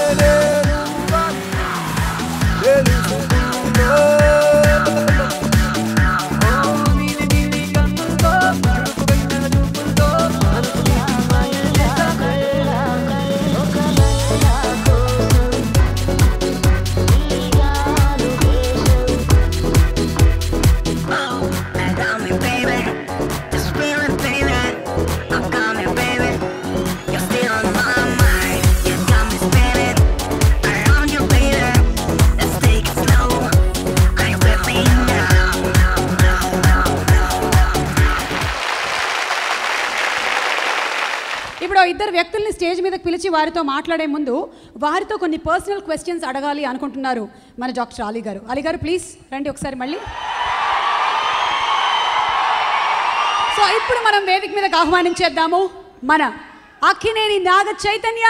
ఇప్పుడు ఆ ఇద్దరు వ్యక్తుల్ని స్టేజ్ మీదకి పిలిచి వారితో మాట్లాడే ముందు వారితో కొన్ని పర్సనల్ క్వశ్చన్స్ అడగాలి అనుకుంటున్నారు మన డాక్టర్ అలీ గారు అలీ గారు ప్లీజ్ రండి ఒకసారి మళ్ళీ సో ఇప్పుడు మనం వేదిక మీదకి ఆహ్వానించేద్దాము మన Akkineni Naga Chaitanya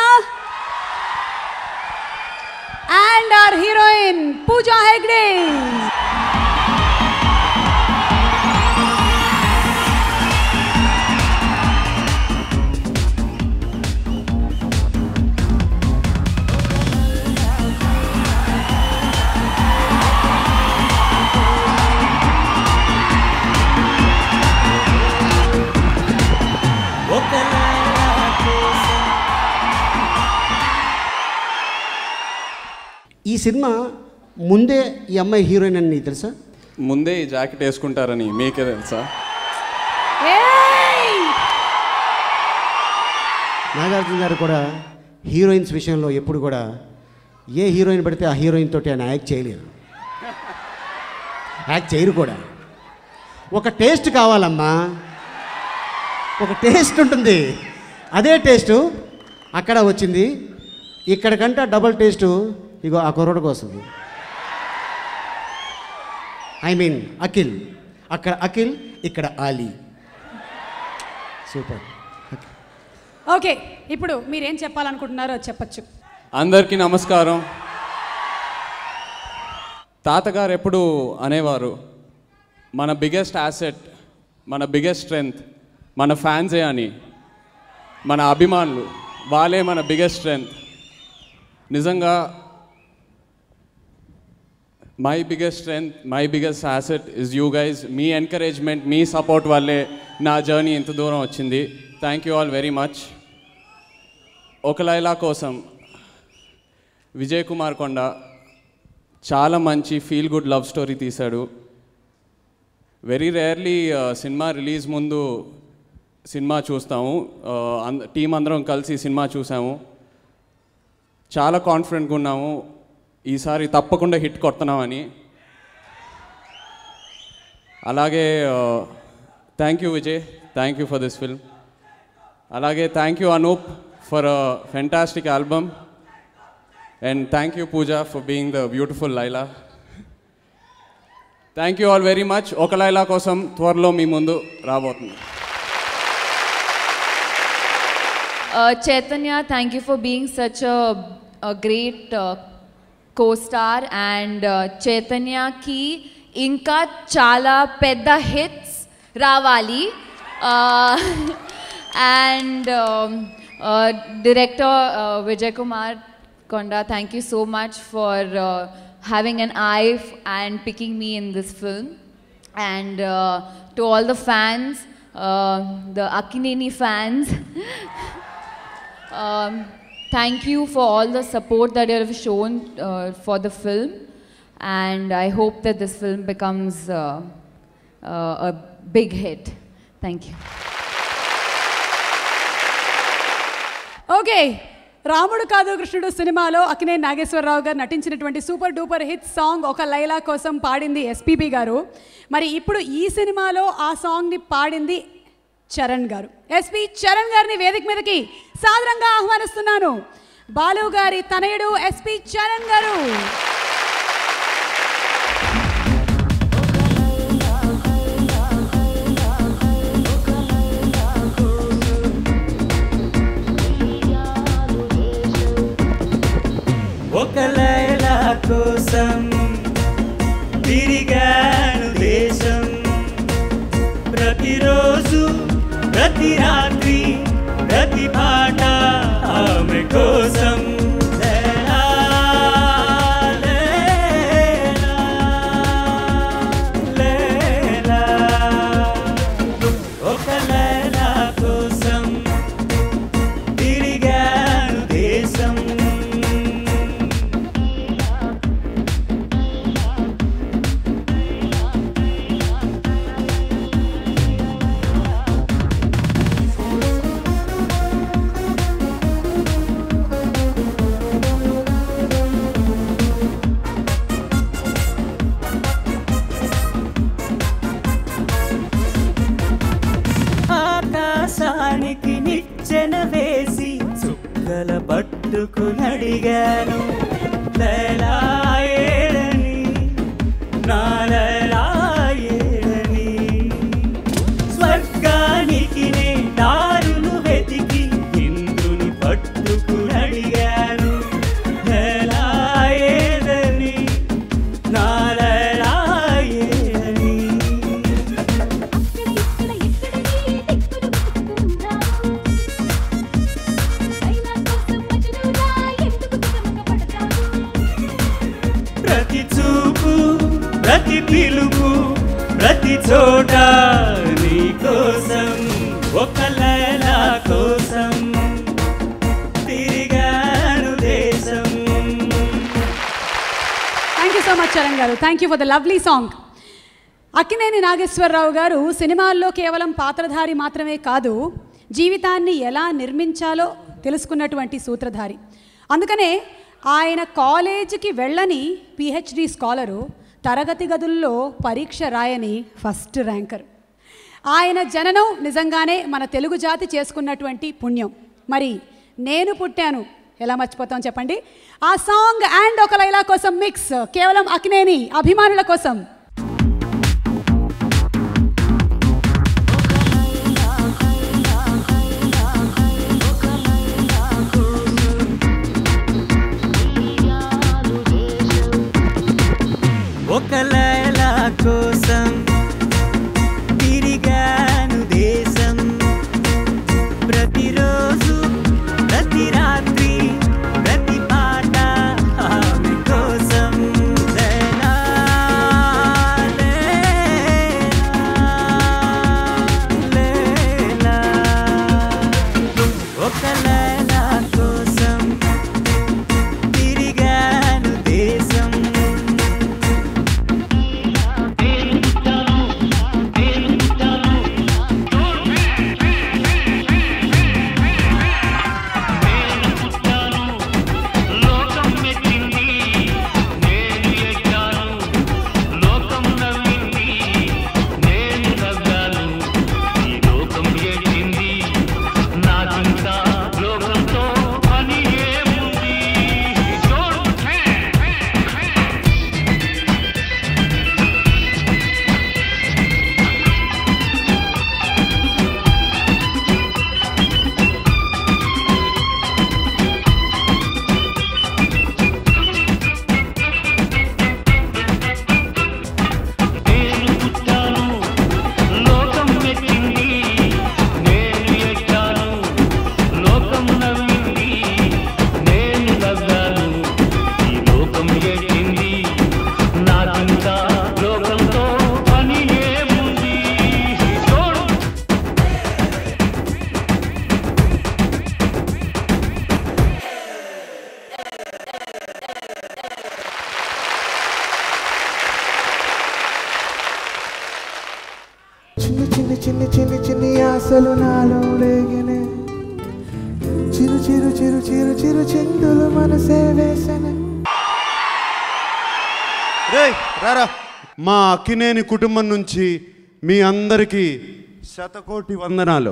and our heroine Pooja Hegde Oka Laila కోసం ఈ సినిమా ముందే ఈ అమ్మాయి హీరోయిన్ అని నీకు తెలుసా ముందే ఈ జాకెట్ వేసుకుంటారని మీకే తెలుసా నాగార్జున గారు కూడా హీరోయిన్స్ విషయంలో ఎప్పుడు కూడా ఏ హీరోయిన్ పడితే ఆ హీరోయిన్ తోటి ఆయన యాక్ట్ చేయలేరు యాక్ట్ చేయరు కూడా ఒక టేస్ట్ కావాలమ్మా ఒక టేస్ట్ ఉంటుంది అదే టేస్టు అక్కడ వచ్చింది ఇక్కడికంటే డబుల్ టేస్టు ఇగో ఆ కుర్రోడికి వస్తుంది ఐ మీన్ అఖిల్ అక్కడ అఖిల్ ఇక్కడ ఆలీ సూపర్ ఓకే ఇప్పుడు మీరేం చెప్పాలనుకుంటున్నారో చెప్పచ్చు అందరికీ నమస్కారం తాతగారు ఎప్పుడు అనేవారు మన బిగ్గెస్ట్ యాసెట్ మన బిగ్గెస్ట్ స్ట్రెంగ్త్ మన ఫ్యాన్సే అని మన అభిమానులు వాళ్ళే మన బిగ్గెస్ట్ స్ట్రెంగ్త్ నిజంగా my biggest strength my biggest asset is you guys మీ ఎంకరేజ్మెంట్ మీ సపోర్ట్ వల్లే నా జర్నీ ఇంత దూరం వచ్చింది thank you all very much Oka Laila Kosam Vijay Kumar Konda చాలా మంచి ఫీల్ గుడ్ లవ్ స్టోరీ తీశాడు వెరీ రేర్లీ సినిమా రిలీజ్ ముందు సినిమా చూస్తాము టీం అందరం కలిసి సినిమా చూసాము చాలా కాన్ఫిడెంట్గా ఉన్నాము ఈసారి తప్పకుండా హిట్ కొడుతున్నామని అలాగే thank you Vijay thank you for this film అలాగే thank you Anoop for a fantastic album and thank you Pooja for being the beautiful Laila thank you all very much Oka Laila కోసం త్వరలో మీ ముందు రాబోతుంది Uh, Chaitanya, thank you for being such a, a great uh, co-star and uh, Chaitanya ki ఇంకా చాలా పెద్ద hits రావాలి and director Vijay Kumar Konda thank you so much for having an eye f- and picking me in this film and uh, to all the fans uh, the akineni fans um, thank you for all the support that you have shown uh, for the film and i hope that this film becomes uh, uh, a big hit thank you okay రాముడు కాదు కృష్ణుడు సినిమాలో అక్కినే నాగేశ్వరరావు గారు నటించినటువంటి super duper hit song ఒక లైలా కోసం పాడింది SPB గారు మరి ఇప్పుడు ఈ సినిమాలో ఆ సాంగ్ని పాడింది చరణ్ గారు ఎస్పి చరణ్ గారిని వేదిక మీదకి సాదరంగా ఆహ్వానిస్తున్నాను బాలు గారి తనయుడు ఎస్పి చరణ్ గారు ఒక లైలా కోసం తిరిగాను దేశం ప్రతిరోజు ప్రతి రాత్రి ప్రతి పాట ఆమె కోసం లైలా, లైలా, లైలా. ఒక లైలా కోసం తిరిగాను దేశం ఆకాశానికి నిచ్చెన వేసి చుక్కల పట్టుకునడిగాను లైలా ఏడని నా లైలా ఏడని స్వర్గానికి నే దారులు వెతికి ఇంద్రుని పట్టుకునడిగాను లైలా ఏడని నా లైలా ఏడని ప్రతి చూపు ప్రతి పిలుపు ప్రతి చోట నీ కోసం ఒక లైలా కోసం తిరిగాను దేశం thank you so much Charan గారు thank you for the lovely song Akkineni Nageswara Rao గారు సినిమాల్లో కేవలం పాత్రధారి మాత్రమే కాదు జీవితాన్ని ఎలా నిర్మించాలో తెలుసుకున్నటువంటి సూత్రధారి అందుకనే ఆయన కాలేజీకి వెళ్ళని పిహెచ్డి స్కాలరు తరగతి గదుల్లో పరీక్ష రాయని ఫస్ట్ ర్యాంకర్ ఆయన జననం నిజంగానే మన తెలుగు జాతి చేసుకున్నటువంటి పుణ్యం మరి నేను పుట్టాను ఎలా మర్చిపోతాం చెప్పండి ఆ సాంగ్ అండ్ ఒక లైలా కోసం మిక్స్ కేవలం అక్కినేని అభిమానుల కోసం ఒక లైలా కోసం తిరిగాను దేశం ప్రతిరోజు ప్రతి రాత్రి ప్రతి పాట ఆమె కోసం లైలా, చిన్ని ఆశలు నాలో రేగినే చిరు చిరు చిరు చిరు చిరు చిందులు మనసే వేసనే రే రారా మా అక్కినేని కుటుంబం నుంచి మీ అందరికీ శతకోటి వందనాలు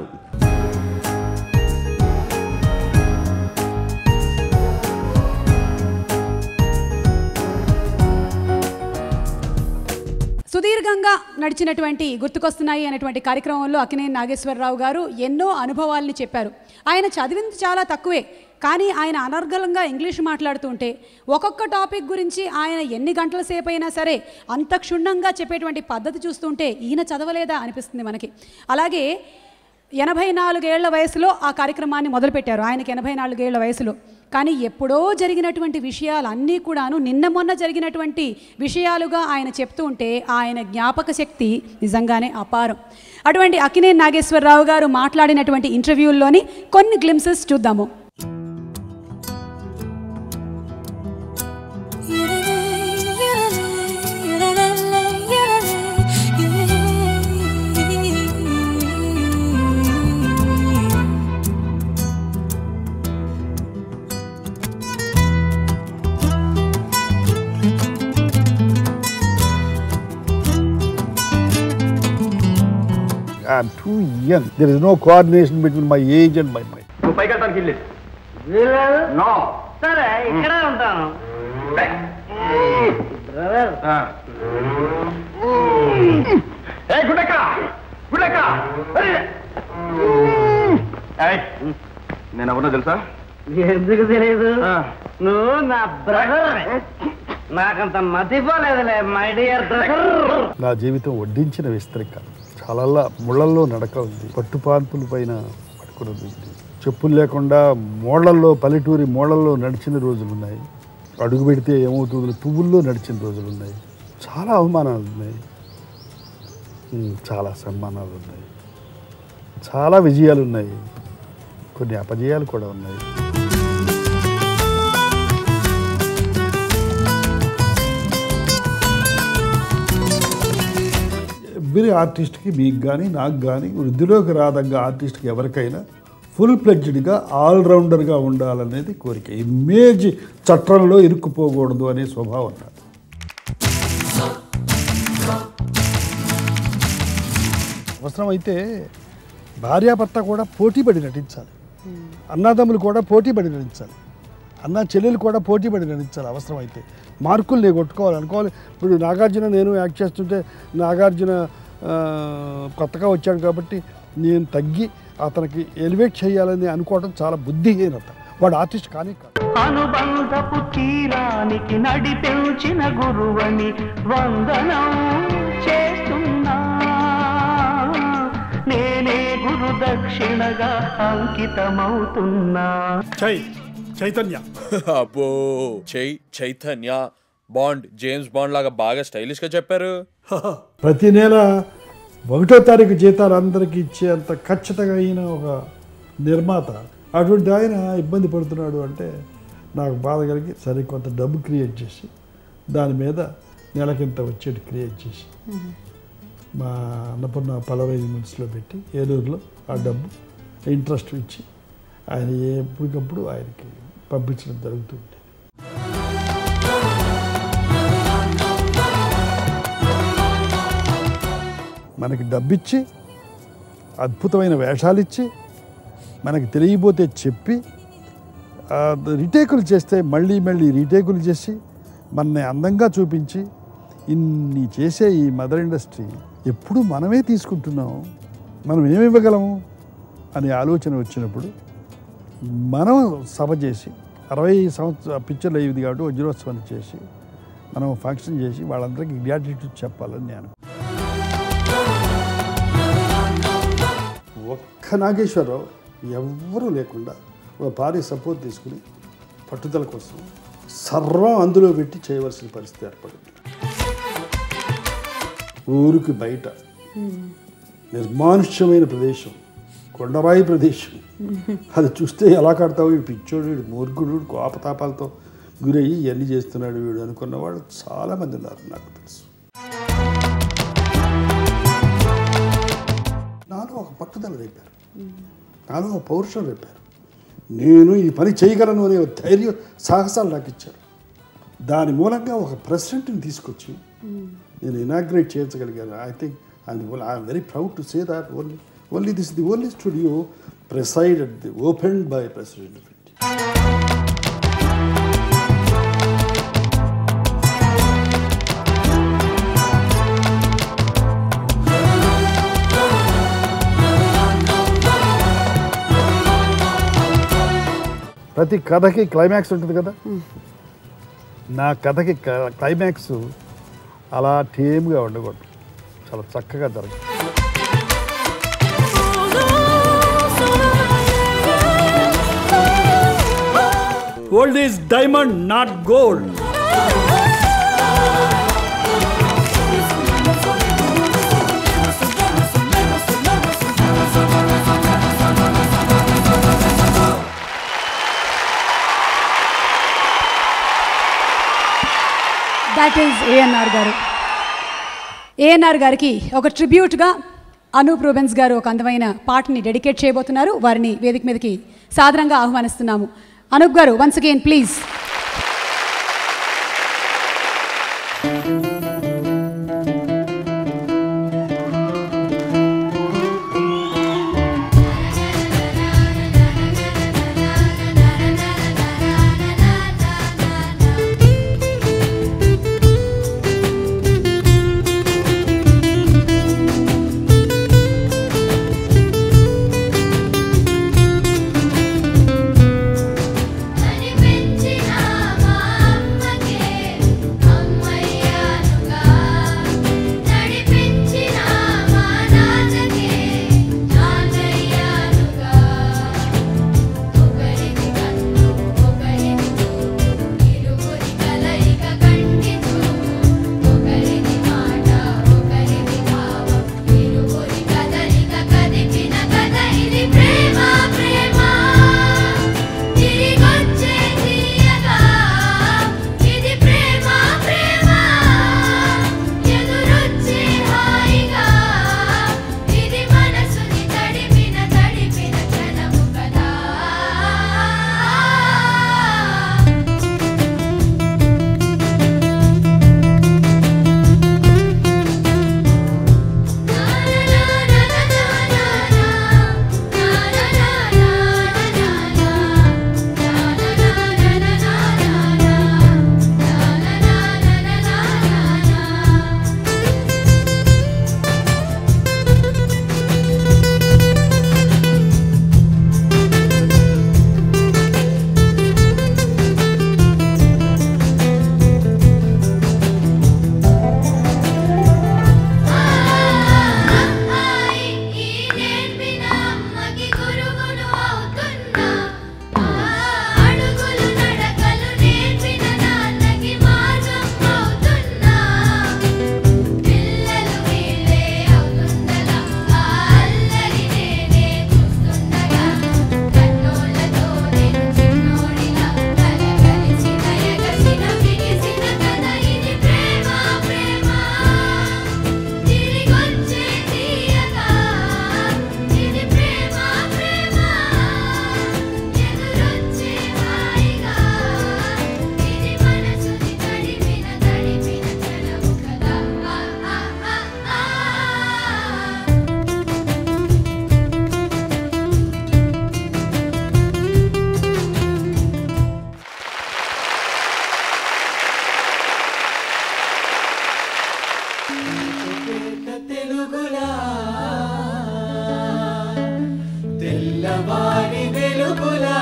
సుదీర్ఘంగా నడిచినటువంటి గుర్తుకొస్తున్నాయి అనేటువంటి కార్యక్రమంలో అక్కినేని నాగేశ్వరరావు గారు ఎన్నో అనుభవాల్ని చెప్పారు ఆయన చదివింది చాలా తక్కువే కానీ ఆయన అనర్గళంగా ఇంగ్లీష్ మాట్లాడుతుంటే ఒక్కొక్క టాపిక్ గురించి ఆయన ఎన్ని గంటల సేపు అయినా సరే అంత క్షుణ్ణంగా చెప్పేటువంటి పద్ధతి చూస్తుంటే ఈయన చదవలేదా అనిపిస్తుంది మనకి అలాగే ఎనభై నాలుగేళ్ల వయసులో ఆ కార్యక్రమాన్ని మొదలుపెట్టారు ఆయనకి ఎనభై నాలుగేళ్ల వయసులో కానీ ఎప్పుడో జరిగినటువంటి విషయాలన్నీ కూడాను నిన్న మొన్న జరిగినటువంటి విషయాలుగా ఆయన చెప్తూ ఉంటే ఆయన జ్ఞాపక శక్తి నిజంగానే అపారం అటువంటి అక్కినేని నాగేశ్వరరావు గారు మాట్లాడినటువంటి ఇంటర్వ్యూల్లోని కొన్ని గ్లిమ్సెస్ చూద్దాము I'm too young. There is no coordination between my age and my mind. నువ్వు పైకి వెళ్ళడానికి ఇల్లు నో సరే ఇక్కడే ఉంటాను ఏ గుడ్డక్క గుడ్డక్క నేను ఎవరో తెలుసా ఎందుకు తెలియదు నువ్వు నా బ్రదర్ నాకంత మతిపోలేదులే మై డియర్ బ్రదర్ నా జీవితం వడ్డించిన విస్తరిక చాలా ముళ్ళల్లో నడక ఉంది పట్టుపాన్పుల పైన పడుకుని ఉంది చెప్పులు లేకుండా మోళ్ళల్లో పల్లెటూరి మోళ్ళల్లో నడిచిన రోజులు ఉన్నాయి అడుగు పెడితే ఏమవుతుందో పువ్వుల్లో నడిచిన రోజులు ఉన్నాయి చాలా అవమానాలు ఉన్నాయి ఉమ్, చాలా సన్మానాలు ఉన్నాయి చాలా విజయాలు ఉన్నాయి కొన్ని అపజయాలు కూడా ఉన్నాయి ఎవ్రీ ఆర్టిస్ట్కి మీకు కానీ నాకు కానీ వృద్ధిలోకి రాదగ్గ ఆర్టిస్ట్కి ఎవరికైనా ఫుల్ ప్లెడ్జ్డ్గా ఆల్రౌండర్గా ఉండాలనేది కోరిక ఇమేజ్ చట్రంలో ఇరుక్కుపోకూడదు అనే స్వభావం నాకు అవసరమైతే భార్యాభర్త కూడా పోటీపడి నటించాలి అన్నదమ్ములు కూడా పోటీపడి నటించాలి అన్న చెల్లెలు కూడా పోటీపడి నటించాలి అవసరమైతే మార్కులు నేను కొట్టుకోవాలి అనుకోవాలి ఇప్పుడు నాగార్జున నేను యాక్ట్ చేస్తుంటే నాగార్జున ఆ, కొత్తగా వచ్చాడు కాబట్టి నేను తగ్గి అతనికి ఎలివేట్ చేయాలని అనుకోవడం చాలా బుద్ధిహీనత వాడు ఆర్టిస్ట్ కానీ కాదు అనుబంధపు తీరానికి నడిపించిన గురువని వందనం చేస్తున్నా నేనే గురు దక్షిణగా అంకితమవుతున్నా చై చైతన్య అబ్బో చై చైతన్య బాండ్ జేమ్స్ బాండ్ లాగా బాగా స్టైలిష్ గా చెప్పారు ప్రతి నెల ఒకటో తారీఖు జీతాలు అందరికీ ఇచ్చేంత ఖచ్చితంగా అయిన ఒక నిర్మాత అటువంటి ఆయన ఇబ్బంది పడుతున్నాడు అంటే నాకు బాధ కలిగి సరే కొంత డబ్బు క్రియేట్ చేసి దాని మీద నెలకింత వచ్చేటి క్రియేట్ చేసి మా అన్నపూర్ణ పలవరేజ్ మిల్స్లో పెట్టి ఏలూరులో ఆ డబ్బు ఇంట్రెస్ట్ ఇచ్చి ఆయన ఎప్పటికప్పుడు ఆయనకి పంపించడం జరుగుతుంది మనకి డబ్బిచ్చి అద్భుతమైన వేషాలు ఇచ్చి మనకి తెలియపోతే చెప్పి ఆ, రీటేకులు చేస్తే మళ్ళీ మళ్ళీ రీటేకులు చేసి మనని అందంగా చూపించి ఇన్ని చేసే ఈ మదర్ ఇండస్ట్రీ ఎప్పుడు మనమే తీసుకుంటున్నాం మనం ఏమి ఇవ్వగలము అనే ఆలోచన వచ్చినప్పుడు మనం సభ చేసి అరవై సంవత్సర పిక్చర్లు అయ్యింది కాబట్టి వజ్రోత్సవాన్ని చేసి మనం ఫంక్షన్ చేసి వాళ్ళందరికీ గ్రాటిట్యూడ్ చెప్పాలని నేను ఒక్క నాగేశ్వరరావు ఎవ్వరూ లేకుండా ఒక భార్య సపోర్ట్ తీసుకుని పట్టుదల కోసం సర్వం అందులో పెట్టి చేయవలసిన పరిస్థితి ఏర్పడింది ఊరికి బయట నిర్మానుష్యమైన ప్రదేశం కొండరాయి ప్రదేశం అది చూస్తే ఎలా కడతావు వీడు పిచ్చోడు వీడు మూర్ఖుడు వీడు కోపతాపాలతో గురయ్యి ఇవన్నీ చేస్తున్నాడు వీడు అనుకున్నవాడు చాలామంది ఉన్నారు నాకు తెలుసు నాలో ఒక పట్టుదల రేపారు నాలో ఒక పౌరుషం రేపారు నేను ఈ పని చేయగలను అనే ఒక ధైర్యం సాహసాలు నాకు ఇచ్చారు దాని మూలంగా ఒక ప్రెసిడెంట్ని తీసుకొచ్చి నేను ఇనాగ్రేట్ చేయించగలిగాను I think and I'm very proud to say that only only this the only studio presided the opened by president of India ప్రతి కథకి క్లైమాక్స్ ఉంటుంది కదా నా కథకి క- క్లైమాక్స్ అలా టేమ్గా ఉండకూడదు చాలా చక్కగా జరగదు Gold is diamond, not gold. That is ANR గారు ఏఎన్ఆర్ గారికి ఒక ట్రిబ్యూట్గా అనూప్ రూబెన్స్ గారు ఒక అందమైన పాటని డెడికేట్ చేయబోతున్నారు వారిని వేదిక మీదకి సాదరంగా ఆహ్వానిస్తున్నాము అనూప్ గారు వన్స్ అగైన్ ప్లీజ్ తెలుగులా తెల్లవారి వెలుగులా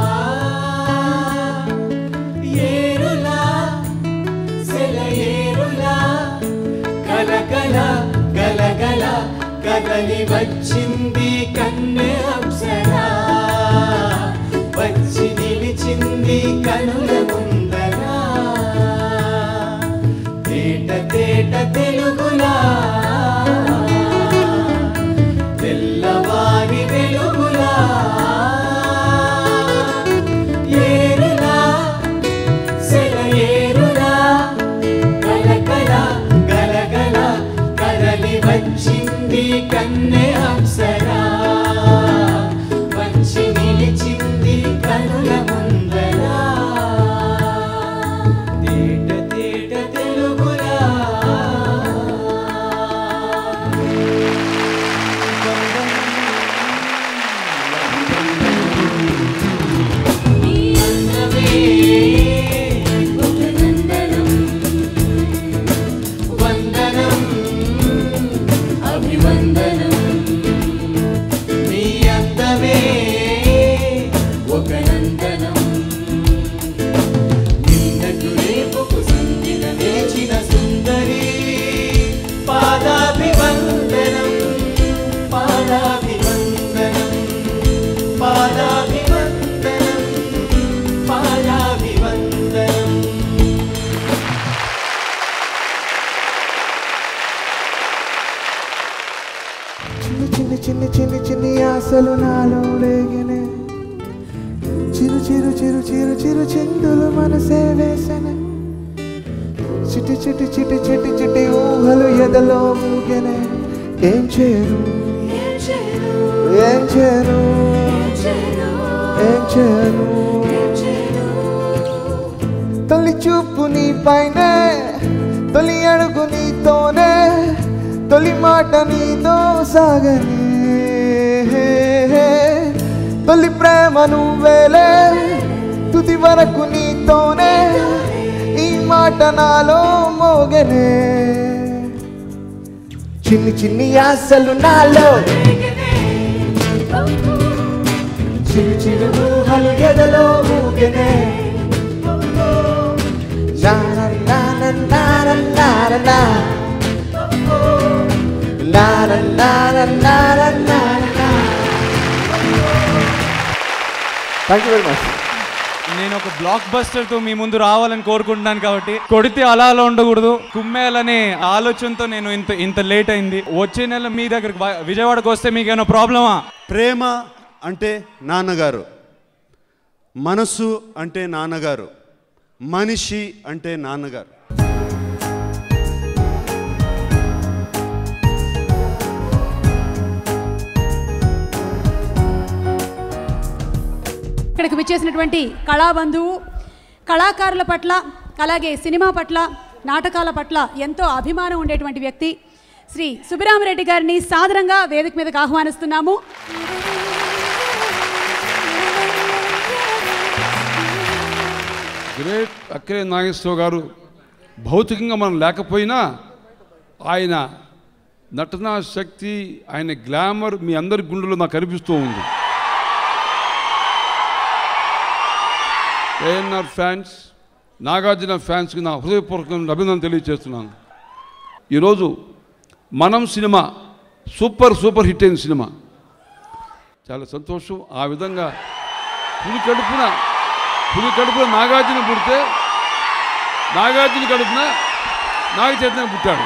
ఏరులా సెలయేరులా కలకల గలగల కదలి వచ్చింది కన్నె అప్సరా వచ్చి నిలిచింది కనుల ముందరా తేట తేట తెలుగులా తెల్లవారి వెలుగులా ఏరులా సెలయేరులా కలకల గలగల కదలి వచ్చింది కన్నె అప్సరా నందనమే ఒక నందనం నిన్నకు రేపుకు సంధిన నిలిచిన సుందరి పాదాభివందనం పాదాభివందనం పాదాభివందనం పాదాభివందనం చిన్ని చిన్ని చిన్ని చిన్ని చిన్ని ఆశలు నాలో రేగినే చిరు చిరు చిరు చిరు చిరు చిందులు మనసే వేసనే చిటి చిటి చిటి చిటి చిటి ఊహలు ఎదలో ఊగెనే ఏం చేయను ఏం చేయను ఏం చేయను తొలి చూపు నీ పైనే తొలి అడుగు నీతోనే తొలి మాట నీతో సాగని తొలి ప్రేమ నువ్వేలే తుది వరకు నీతోనే ఈ మాట నాలో మోగనే చిన్ని చిన్ని ఆశలు నాలో చిరు చిరు ఊహలు ఎదలో ఊగనే నా నా నా నా నా నా నా నా La la la la la la la la thank you very much నేను ఒక బ్లాక్ బస్టర్ తో మీ ముందు రావాలని కోరుకుంటున్నాను కాబట్టి కొడితే అలా అలా ఉండకూడదు కుమ్మేయాలనే ఆలోచనతో నేను ఇంత ఇంత లేట్ అయింది వచ్చే నెల మీ దగ్గరకు బా- విజయవాడకు వస్తే మీకు ఏమైనా ప్రాబ్లమా ప్రేమ అంటే నాన్నగారు మనసు అంటే నాన్నగారు మనిషి అంటే నాన్నగారు ఇక్కడికి విచ్చేసినటువంటి కళాబంధువు కళాకారుల పట్ల అలాగే సినిమా పట్ల నాటకాల పట్ల ఎంతో అభిమానం ఉండేటువంటి వ్యక్తి శ్రీ సుబ్బిరామరెడ్డి గారిని సాదరంగా వేదిక మీదకి ఆహ్వానిస్తున్నాము గ్రేట్ అక్కిరే నాగేశ్వరరావు గారు భౌతికంగా మనం లేకపోయినా ఆయన నటనా శక్తి ఆయన గ్లామర్ మీ అందరి గుండెలో నాకు కనిపిస్తూ ఉంది ఏఎన్ఆర్ ఫ్యాన్స్ నాగార్జున ఫ్యాన్స్కి నా హృదయపూర్వకమైన అభినందన తెలియజేస్తున్నాను ఈరోజు మనం సినిమా సూపర్ సూపర్ హిట్ అయిన సినిమా చాలా సంతోషం ఆ విధంగా పులి కడుపున పులి కడుపున నాగార్జున పుడితే నాగార్జున కడుపున నాగ చైతన్య పుట్టాడు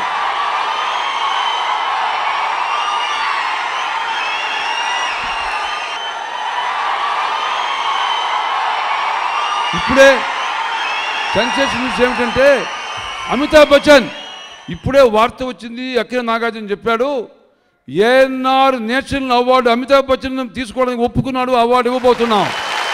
ఇప్పుడే సెన్సేషన్ న్యూస్ ఏమిటంటే అమితాబ్ బచ్చన్ ఇప్పుడే వార్త వచ్చింది అఖిల నాగార్జున చెప్పాడు ANR national award Amitabh Bachchan తీసుకోవడానికి ఒప్పుకున్నాడు అవార్డు ఇవ్వబోతున్నాం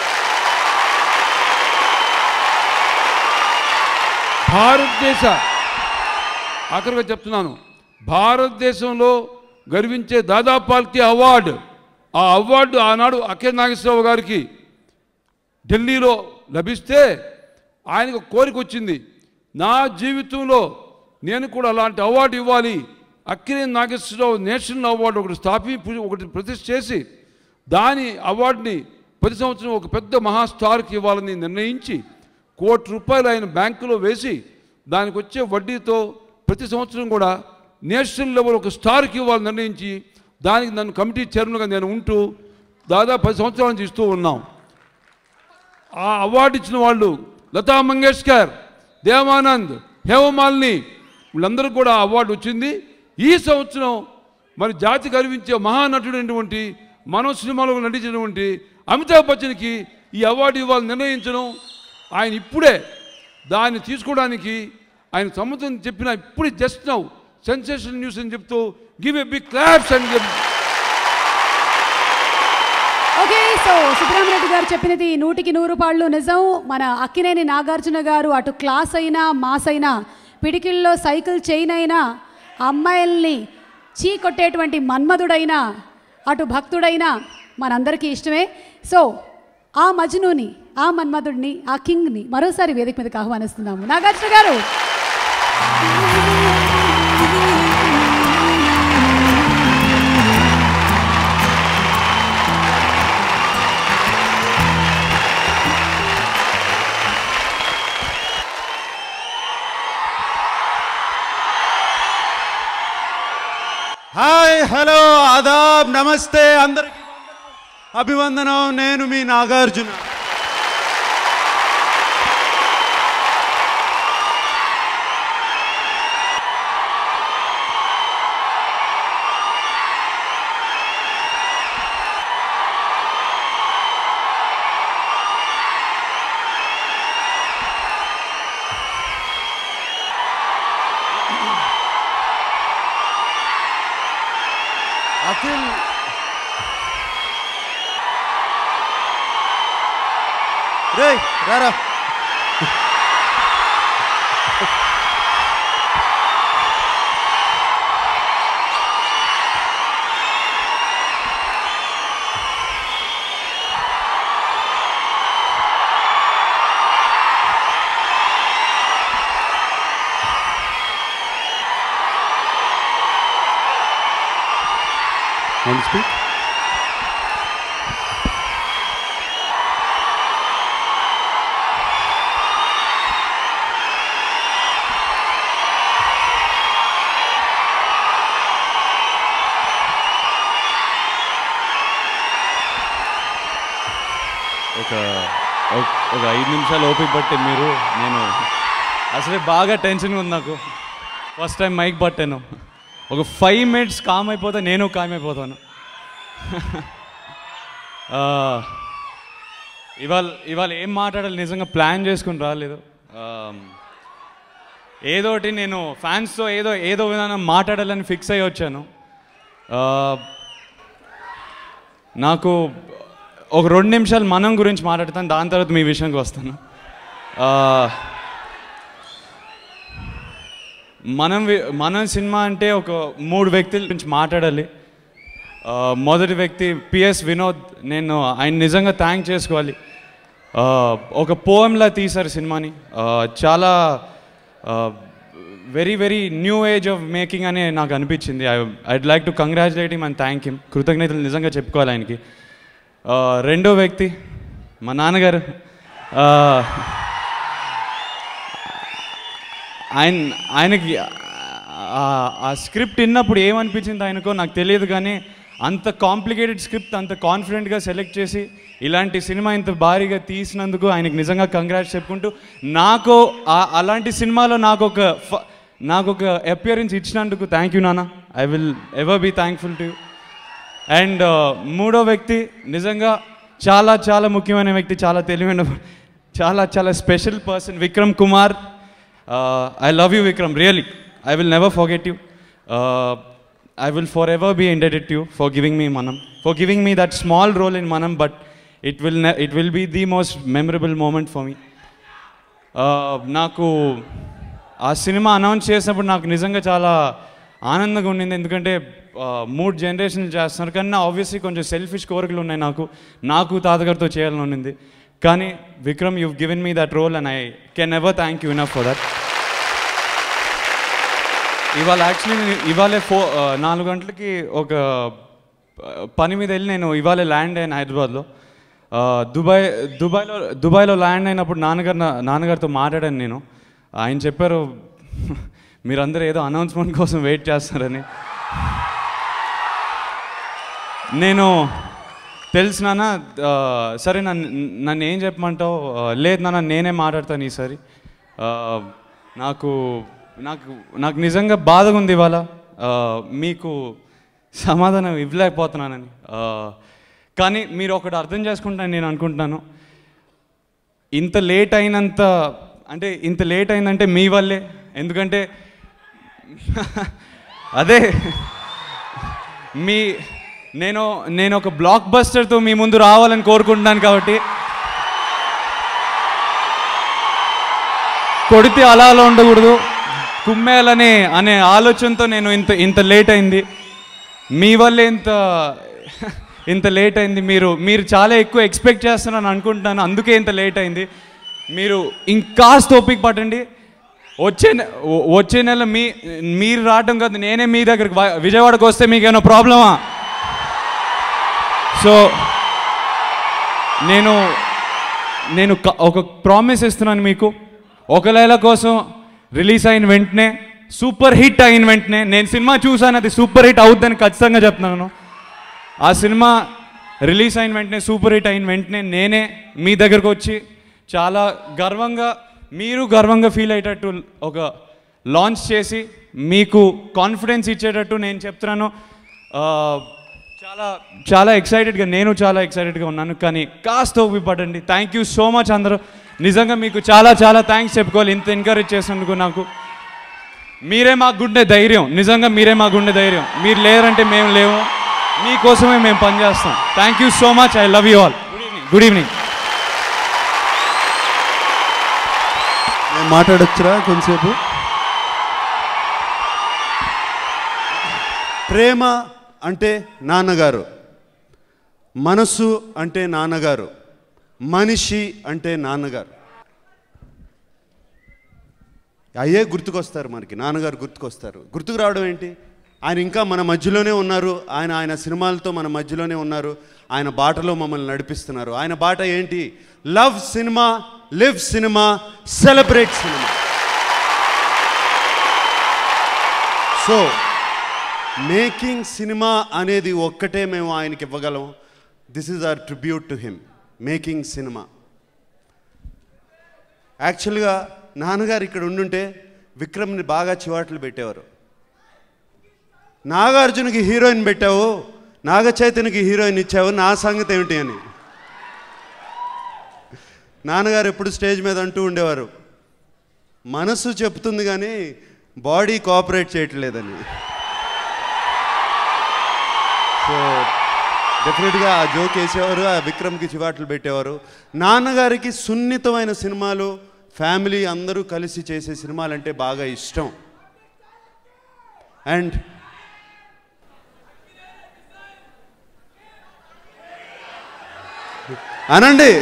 భారతదేశ ఆఖరిగా చెప్తున్నాను భారతదేశంలో గర్వించే దాదాపాల్కి అవార్డు ఆ అవార్డు ఆనాడు అఖిల నాగేశ్వరరావు గారికి ఢిల్లీలో లభిస్తే ఆయనకు ఒక కోరిక వచ్చింది నా జీవితంలో నేను కూడా అలాంటి అవార్డు ఇవ్వాలి అక్కినే నాగేశ్వరరావు నేషనల్ అవార్డు ఒకటి స్థాపి ఒకటి ప్రతిష్ఠ చేసి దాని అవార్డుని ప్రతి సంవత్సరం ఒక పెద్ద మహాస్టార్కి ఇవ్వాలని నిర్ణయించి కోటి రూపాయలు ఆయన బ్యాంకులో వేసి దానికి వచ్చే వడ్డీతో ప్రతి సంవత్సరం కూడా నేషనల్ లెవెల్ ఒక స్టార్కి ఇవ్వాలని నిర్ణయించి దానికి నన్ను కమిటీ చైర్మన్గా నేను ఉంటూ దాదాపు పది సంవత్సరాల నుంచి ఇస్తూ ఉన్నాం ఆ అవార్డు ఇచ్చిన వాళ్ళు లతా మంగేష్కర్ దేవానంద్ హేమమాలిని వీళ్ళందరూ కూడా ఆ అవార్డు వచ్చింది ఈ సంవత్సరం మరి జాతి గర్వించే మహానటుడైనటువంటి మనం సినిమాలో నటించినటువంటి అమితాబ్ బచ్చన్కి ఈ అవార్డు ఇవ్వాలని నిర్ణయించడం ఆయన ఇప్పుడే దాన్ని తీసుకోవడానికి ఆయన సమ్మతం చెప్పిన ఇప్పుడే జస్ట్ నౌ సెన్సేషన్ న్యూస్ అని చెప్తూ గివ్ ఎ బిగ్ క్లాప్స్ అని చెప్పి ఓకే సో సుబ్రహ్మరెడ్డి గారు చెప్పినది నూటికి నూరు పాళ్ళు నిజం మన అక్కినేని నాగార్జున గారు అటు క్లాస్ అయినా మాస్ అయినా పిడికిల్లో సైకిల్ చైన్ అయినా అమ్మాయిల్ని చీ కొట్టేటువంటి మన్మధుడైనా అటు భక్తుడైనా మనందరికీ ఇష్టమే సో ఆ మజ్నుని ఆ మన్మధుడిని ఆ కింగ్ని మరోసారి వేదిక మీదకి ఆహ్వానిస్తున్నాము నాగార్జున గారు హాయ్ హలో ఆదాబ్ నమస్తే అందరికీ అభివందనం నేను మీ నాగార్జున అఖిల్ రే రారా Want to speak? ఒక ఒక- ఒక ఐదు నిమిషాలు ఓపిక పట్టి మీరు నేను అసలే బాగా టెన్షన్గా ఉంది నాకు ఫస్ట్ టైం మైక్ పట్టాను ఒక ఫైవ్ మినిట్స్ కామ్ అయిపోతే నేను కామ్ అయిపోతాను ఆ, ఇవాళ ఇవాళ ఏం మాట్లాడాలి నిజంగా ప్లాన్ చేసుకుని రాలేదు ఆ, ఏదోటి నేను ఫ్యాన్స్తో ఏదో ఏదో విధానం మాట్లాడాలని ఫిక్స్ అయ్యి వచ్చాను ఆ, నాకు ఒక రెండు నిమిషాలు మనం గురించి మాట్లాడతాను దాని తర్వాత మీ విషయంకి వస్తాను ఆ, మనం వి- మనం సినిమా అంటే ఒక మూడు వ్యక్తుల గురించి మాట్లాడాలి ఆ, మొదటి వ్యక్తి పిఎస్ వినోద్ నేను ఆయన నిజంగా థ్యాంక్ చేసుకోవాలి ఆ, ఒక పోయంలా తీశారు సినిమాని ఆ, చాలా very very new age of making అని నాకు అనిపించింది I I'd like to congratulate him and thank him కృతజ్ఞతలు నిజంగా చెప్పుకోవాలి ఆయనకి ఆ, రెండో వ్యక్తి మా నాన్నగారు ఆ, ఆయన ఆయనకి ఆ- ఆ స్క్రిప్ట్ విన్నప్పుడు ఏమనిపించింది ఆయనకో నాకు తెలియదు కానీ అంత కాంప్లికేటెడ్ స్క్రిప్ట్ అంత కాన్ఫిడెంట్గా సెలెక్ట్ చేసి ఇలాంటి సినిమా ఇంత భారీగా తీసినందుకు ఆయనకి నిజంగా కంగ్రాట్స్ చెప్పుకుంటూ నాకు ఆ- అలాంటి సినిమాలో నాకు ఒక ఫ- నాకు ఒక అపియరెన్స్ ఇచ్చినందుకు థ్యాంక్ యూ నాన్న I will ever be thankful to you and మూడో వ్యక్తి నిజంగా చాలా చాలా ముఖ్యమైన వ్యక్తి చాలా తెలివైన చాలా చాలా special person Vikram Kumar I love you Vikram really I will never forget you I will forever be indebted you for giving me Manam for giving me that small role in Manam but it will it will be the most memorable moment for me నాకు ఆ cinema announce చేసినప్పుడు నాకు నిజంగా చాలా ఆనందంగా ఉండింది ఎందుకంటే ఆ, మూడు జనరేషన్లు చేస్తున్నారు కానీ ఆబ్వియస్లీ కొంచెం సెల్ఫిష్ కోరికలు ఉన్నాయి నాకు నాకు తాతగారితో చేయాలని ఉండింది కానీ Vikram you given me that role and I can ever thank you enough for that ఇవాళ యాక్చువల్లీ ఇవాళే ఫో ఆ, నాలుగు గంటలకి ఒక ఆ, పని మీద వెళ్ళి నేను ఇవాళే ల్యాండ్ అయ్యాను హైదరాబాద్లో ఆ, దుబాయ్ దుబాయ్లో దుబాయ్లో ల్యాండ్ అయినప్పుడు నాన్నగారు నా- నాన్నగారితో మాట్లాడాను నేను ఆయన చెప్పారు మీరందరూ ఏదో అనౌన్స్మెంట్ కోసం వెయిట్ చేస్తున్నారని నేను తెలుసు నాన్న ఆ, సరే నన్ను నన్ను ఏం చెప్పమంటావు ఆ, లేదు నాన్న నేనే మాట్లాడతాను ఈసారి ఆ, నాకు నాకు నాకు నిజంగా బాధగా ఉంది ఇవాళ ఆ, మీకు సమాధానం ఇవ్వలేకపోతున్నానని ఆ, కానీ మీరు ఒకటి అర్థం చేసుకుంటాను నేను అనుకుంటున్నాను ఇంత లేట్ అయినంత అంటే ఇంత లేట్ అయిందంటే మీ వల్లే ఎందుకంటే అదే మీ నేను నేను ఒక బ్లాక్ బస్టర్తో మీ ముందు రావాలని కోరుకుంటున్నాను కాబట్టి కొడితే అలా అలా ఉండకూడదు కుమ్మేయాలని అనే ఆలోచనతో నేను ఇంత ఇంత లేట్ అయింది మీ వల్లే ఇంత ఇంత లేట్ అయింది మీరు మీరు చాలా ఎక్కువ ఎక్స్పెక్ట్ చేస్తున్నారని అనుకుంటున్నాను అందుకే ఇంత లేట్ అయింది మీరు ఇంకాస్త ఓపిక పట్టండి వచ్చే నె- వ- వచ్చే నెల మీ మీరు రావడం కాదు నేనే మీ దగ్గరికి వా- విజయవాడకు వస్తే మీకు ఏమైనా ప్రాబ్లమా సో నేను నేను క- ఒక ప్రామిస్ ఇస్తున్నాను మీకు ఒక లైల కోసం రిలీజ్ అయిన వెంటనే సూపర్ హిట్ అయిన వెంటనే నేను సినిమా చూసాను అది సూపర్ హిట్ అవుద్దని ఖచ్చితంగా చెప్తున్నాను ఆ సినిమా రిలీజ్ అయిన వెంటనే సూపర్ హిట్ అయిన వెంటనే నేనే మీ దగ్గరకు వచ్చి చాలా గర్వంగా మీరు గర్వంగా ఫీల్ అయ్యేటట్టు ఒక లాంచ్ చేసి మీకు కాన్ఫిడెన్స్ ఇచ్చేటట్టు నేను చెప్తున్నాను ఆ, చాలా చాలా ఎక్సైటెడ్గా నేను చాలా ఎక్సైటెడ్గా ఉన్నాను కానీ కాస్త ఓపి పడండి థ్యాంక్ యూ సో మచ్ అందరూ నిజంగా మీకు చాలా చాలా థ్యాంక్స్ చెప్పుకోవాలి ఇంత ఎంకరేజ్ చేసినందుకు నాకు మీరే మాకు గుండె ధైర్యం నిజంగా మీరే మా గుండె ధైర్యం మీరు లేరంటే మేము లేవు మీకోసమే మేము పనిచేస్తాం thank you so much I love you all good evening good evening నేను మాట్లాడొచ్చురా కొంతసేపు ప్రేమ అంటే నాన్నగారు మనసు అంటే నాన్నగారు మనిషి అంటే నాన్నగారు అయ్యే గుర్తుకొస్తారు మనకి నాన్నగారు గుర్తుకొస్తారు గుర్తుకు రావడం ఏంటి ఆయన ఇంకా మన మధ్యలోనే ఉన్నారు ఆయన ఆయన సినిమాలతో మన మధ్యలోనే ఉన్నారు ఆయన బాటలో మమ్మల్ని నడిపిస్తున్నారు ఆయన బాట ఏంటి love cinema live cinema celebrate cinema so making cinema అనేది ఒక్కటే మేము ఆయనకి ఇవ్వగలం this is our tribute to him making cinema యాక్చువల్గా నాన్నగారు ఇక్కడ ఉండుంటే విక్రమ్ని బాగా చివాట్లు పెట్టేవారు నాగార్జునకి హీరోయిన్ పెట్టావు నాగ చైతన్యకి హీరోయిన్ ఇచ్చావు నా సంగతి ఏమిటి అని నాన్నగారు ఎప్పుడు స్టేజ్ మీద అంటూ ఉండేవారు మనసు చెప్తుంది కానీ బాడీ కోఆపరేట్ చేయట్లేదని సో డెఫినెట్గా ఆ జోక్ వేసేవారు ఆ విక్రమ్కి చివాట్లు పెట్టేవారు నాన్నగారికి సున్నితమైన సినిమాలు ఫ్యామిలీ అందరూ కలిసి చేసే సినిమాలు అంటే బాగా ఇష్టం అండ్ అనండి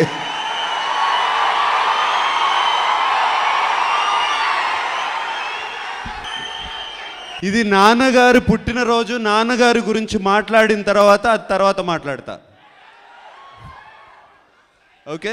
ఇది నాన్నగారు పుట్టినరోజు నాన్నగారి గురించి మాట్లాడిన తర్వాత అది తర్వాత మాట్లాడతా ఓకే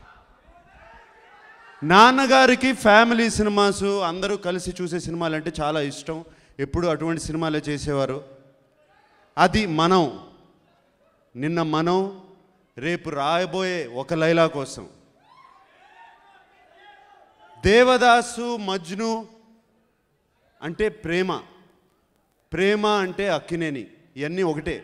నాన్నగారికి ఫ్యామిలీ సినిమాస్ అందరూ కలిసి చూసే సినిమాలు అంటే చాలా ఇష్టం ఎప్పుడు అటువంటి సినిమాలే చేసేవారు అది మనం నిన్న మనం రేపు రాయబోయే ఒక లైలా కోసం దేవదాసు మజ్ను అంటే ప్రేమ ప్రేమ అంటే అక్కినేని ఇవన్నీ ఒకటే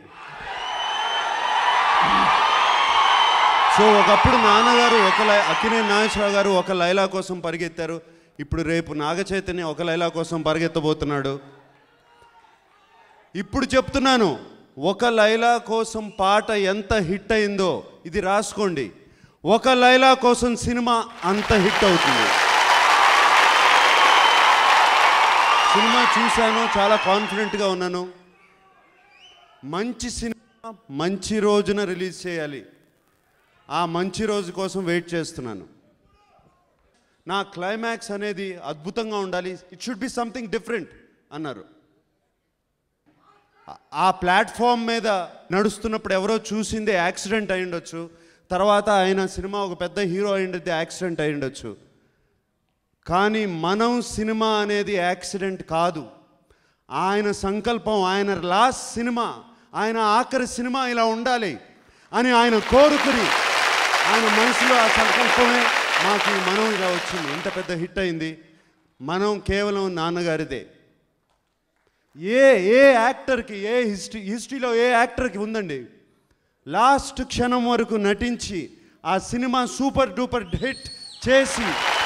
సో ఒకప్పుడు నాన్నగారు ఒక లై అక్కినేని నాగేశ్వరరావు గారు ఒక లైలా కోసం పరిగెత్తారు ఇప్పుడు రేపు నాగ చైతన్య ఒక లైలా కోసం పరిగెత్తబోతున్నాడు ఇప్పుడు చెప్తున్నాను ఒక లైలా కోసం పాట ఎంత హిట్ అయిందో ఇది రాసుకోండి ఒక లైలా కోసం సినిమా అంత హిట్ అవుతుంది సినిమా చూశాను చాలా కాన్ఫిడెంట్గా ఉన్నాను మంచి సినిమా మంచి రోజున రిలీజ్ చేయాలి ఆ మంచి రోజు కోసం వెయిట్ చేస్తున్నాను నా క్లైమాక్స్ అనేది అద్భుతంగా ఉండాలి it should be something different అన్నారు ఆ- ఆ ప్లాట్ఫామ్ మీద నడుస్తున్నప్పుడు ఎవరో చూసిందే యాక్సిడెంట్ అయి ఉండొచ్చు తర్వాత ఆయన సినిమా ఒక పెద్ద హీరో అయి ఉండేది యాక్సిడెంట్ అయి ఉండొచ్చు కానీ మనం సినిమా అనేది యాక్సిడెంట్ కాదు ఆయన సంకల్పం ఆయన లాస్ట్ సినిమా ఆయన ఆఖరి సినిమా ఇలా ఉండాలి అని ఆయన కోరుకుని ఆయన మనసులో ఆ సంకల్పమే మాకు ఈ మనం ఇలా వచ్చింది ఇంత పెద్ద హిట్ అయింది మనం కేవలం నాన్నగారిదే ఏ ఏ యాక్టర్కి ఏ హిస్టరీ హిస్టరీలో ఏ యాక్టర్కి ఉందండి లాస్ట్ క్షణం వరకు నటించి ఆ సినిమా సూపర్ డూపర్ హిట్ చేసి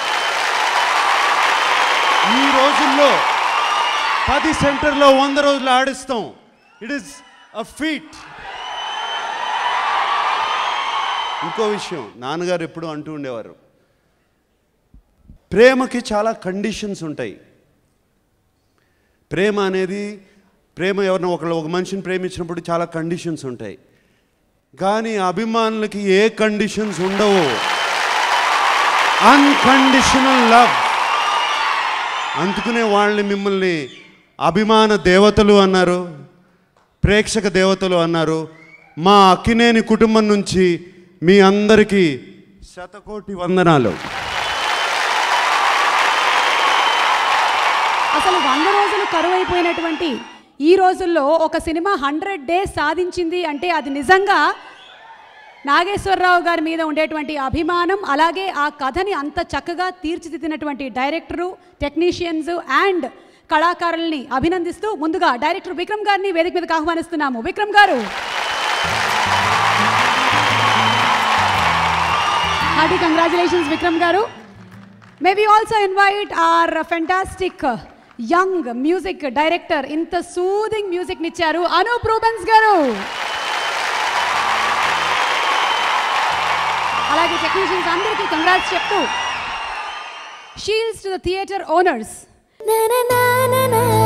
ఈ రోజుల్లో పది సెంటర్లో వంద రోజులు ఆడిస్తాం ఇట్ ఈస్ అ ఫీట్ ఇంకో విషయం నాన్నగారు ఎప్పుడు అంటూ ఉండేవారు ప్రేమకి చాలా కండిషన్స్ ఉంటాయి ప్రేమ అనేది ప్రేమ ఎవరినో ఒకళ్ళు ఒక మనిషిని ప్రేమించినప్పుడు చాలా కండిషన్స్ ఉంటాయి కానీ అభిమానులకి ఏ కండిషన్స్ ఉండవు అన్కండిషనల్ లవ్ అందుకనే వాళ్ళని మిమ్మల్ని అభిమాన దేవతలు అన్నారు ప్రేక్షక దేవతలు అన్నారు మా అక్కినేని కుటుంబం నుంచి మీ అందరికీ శతకోటి వందనాలు అసలు వంద రోజులు కరువైపోయినటువంటి ఈ రోజుల్లో ఒక సినిమా హండ్రెడ్ డేస్ సాధించింది అంటే అది నిజంగా నాగేశ్వరరావు గారి మీద ఉండేటువంటి అభిమానం అలాగే ఆ కథని అంత చక్కగా తీర్చిదిద్దినటువంటి డైరెక్టరు టెక్నీషియన్స్ అండ్ కళాకారుల్ని అభినందిస్తూ ముందుగా డైరెక్టర్ విక్రమ్ గారిని వేదిక మీదకి ఆహ్వానిస్తున్నాము విక్రమ్ గారు హార్టీ కంగ్రాచులేషన్స్ విక్రమ్ గారు may we also invite our fantastic young music director ఇంత సూదింగ్ మ్యూజిక్ నిచ్చారు అనూప్ రూబెన్స్ గారు అలాగే టెక్నీషియన్స్ అందరికీ కంగ్రాట్స్ చెప్తూ shields to the theatre owners na na na na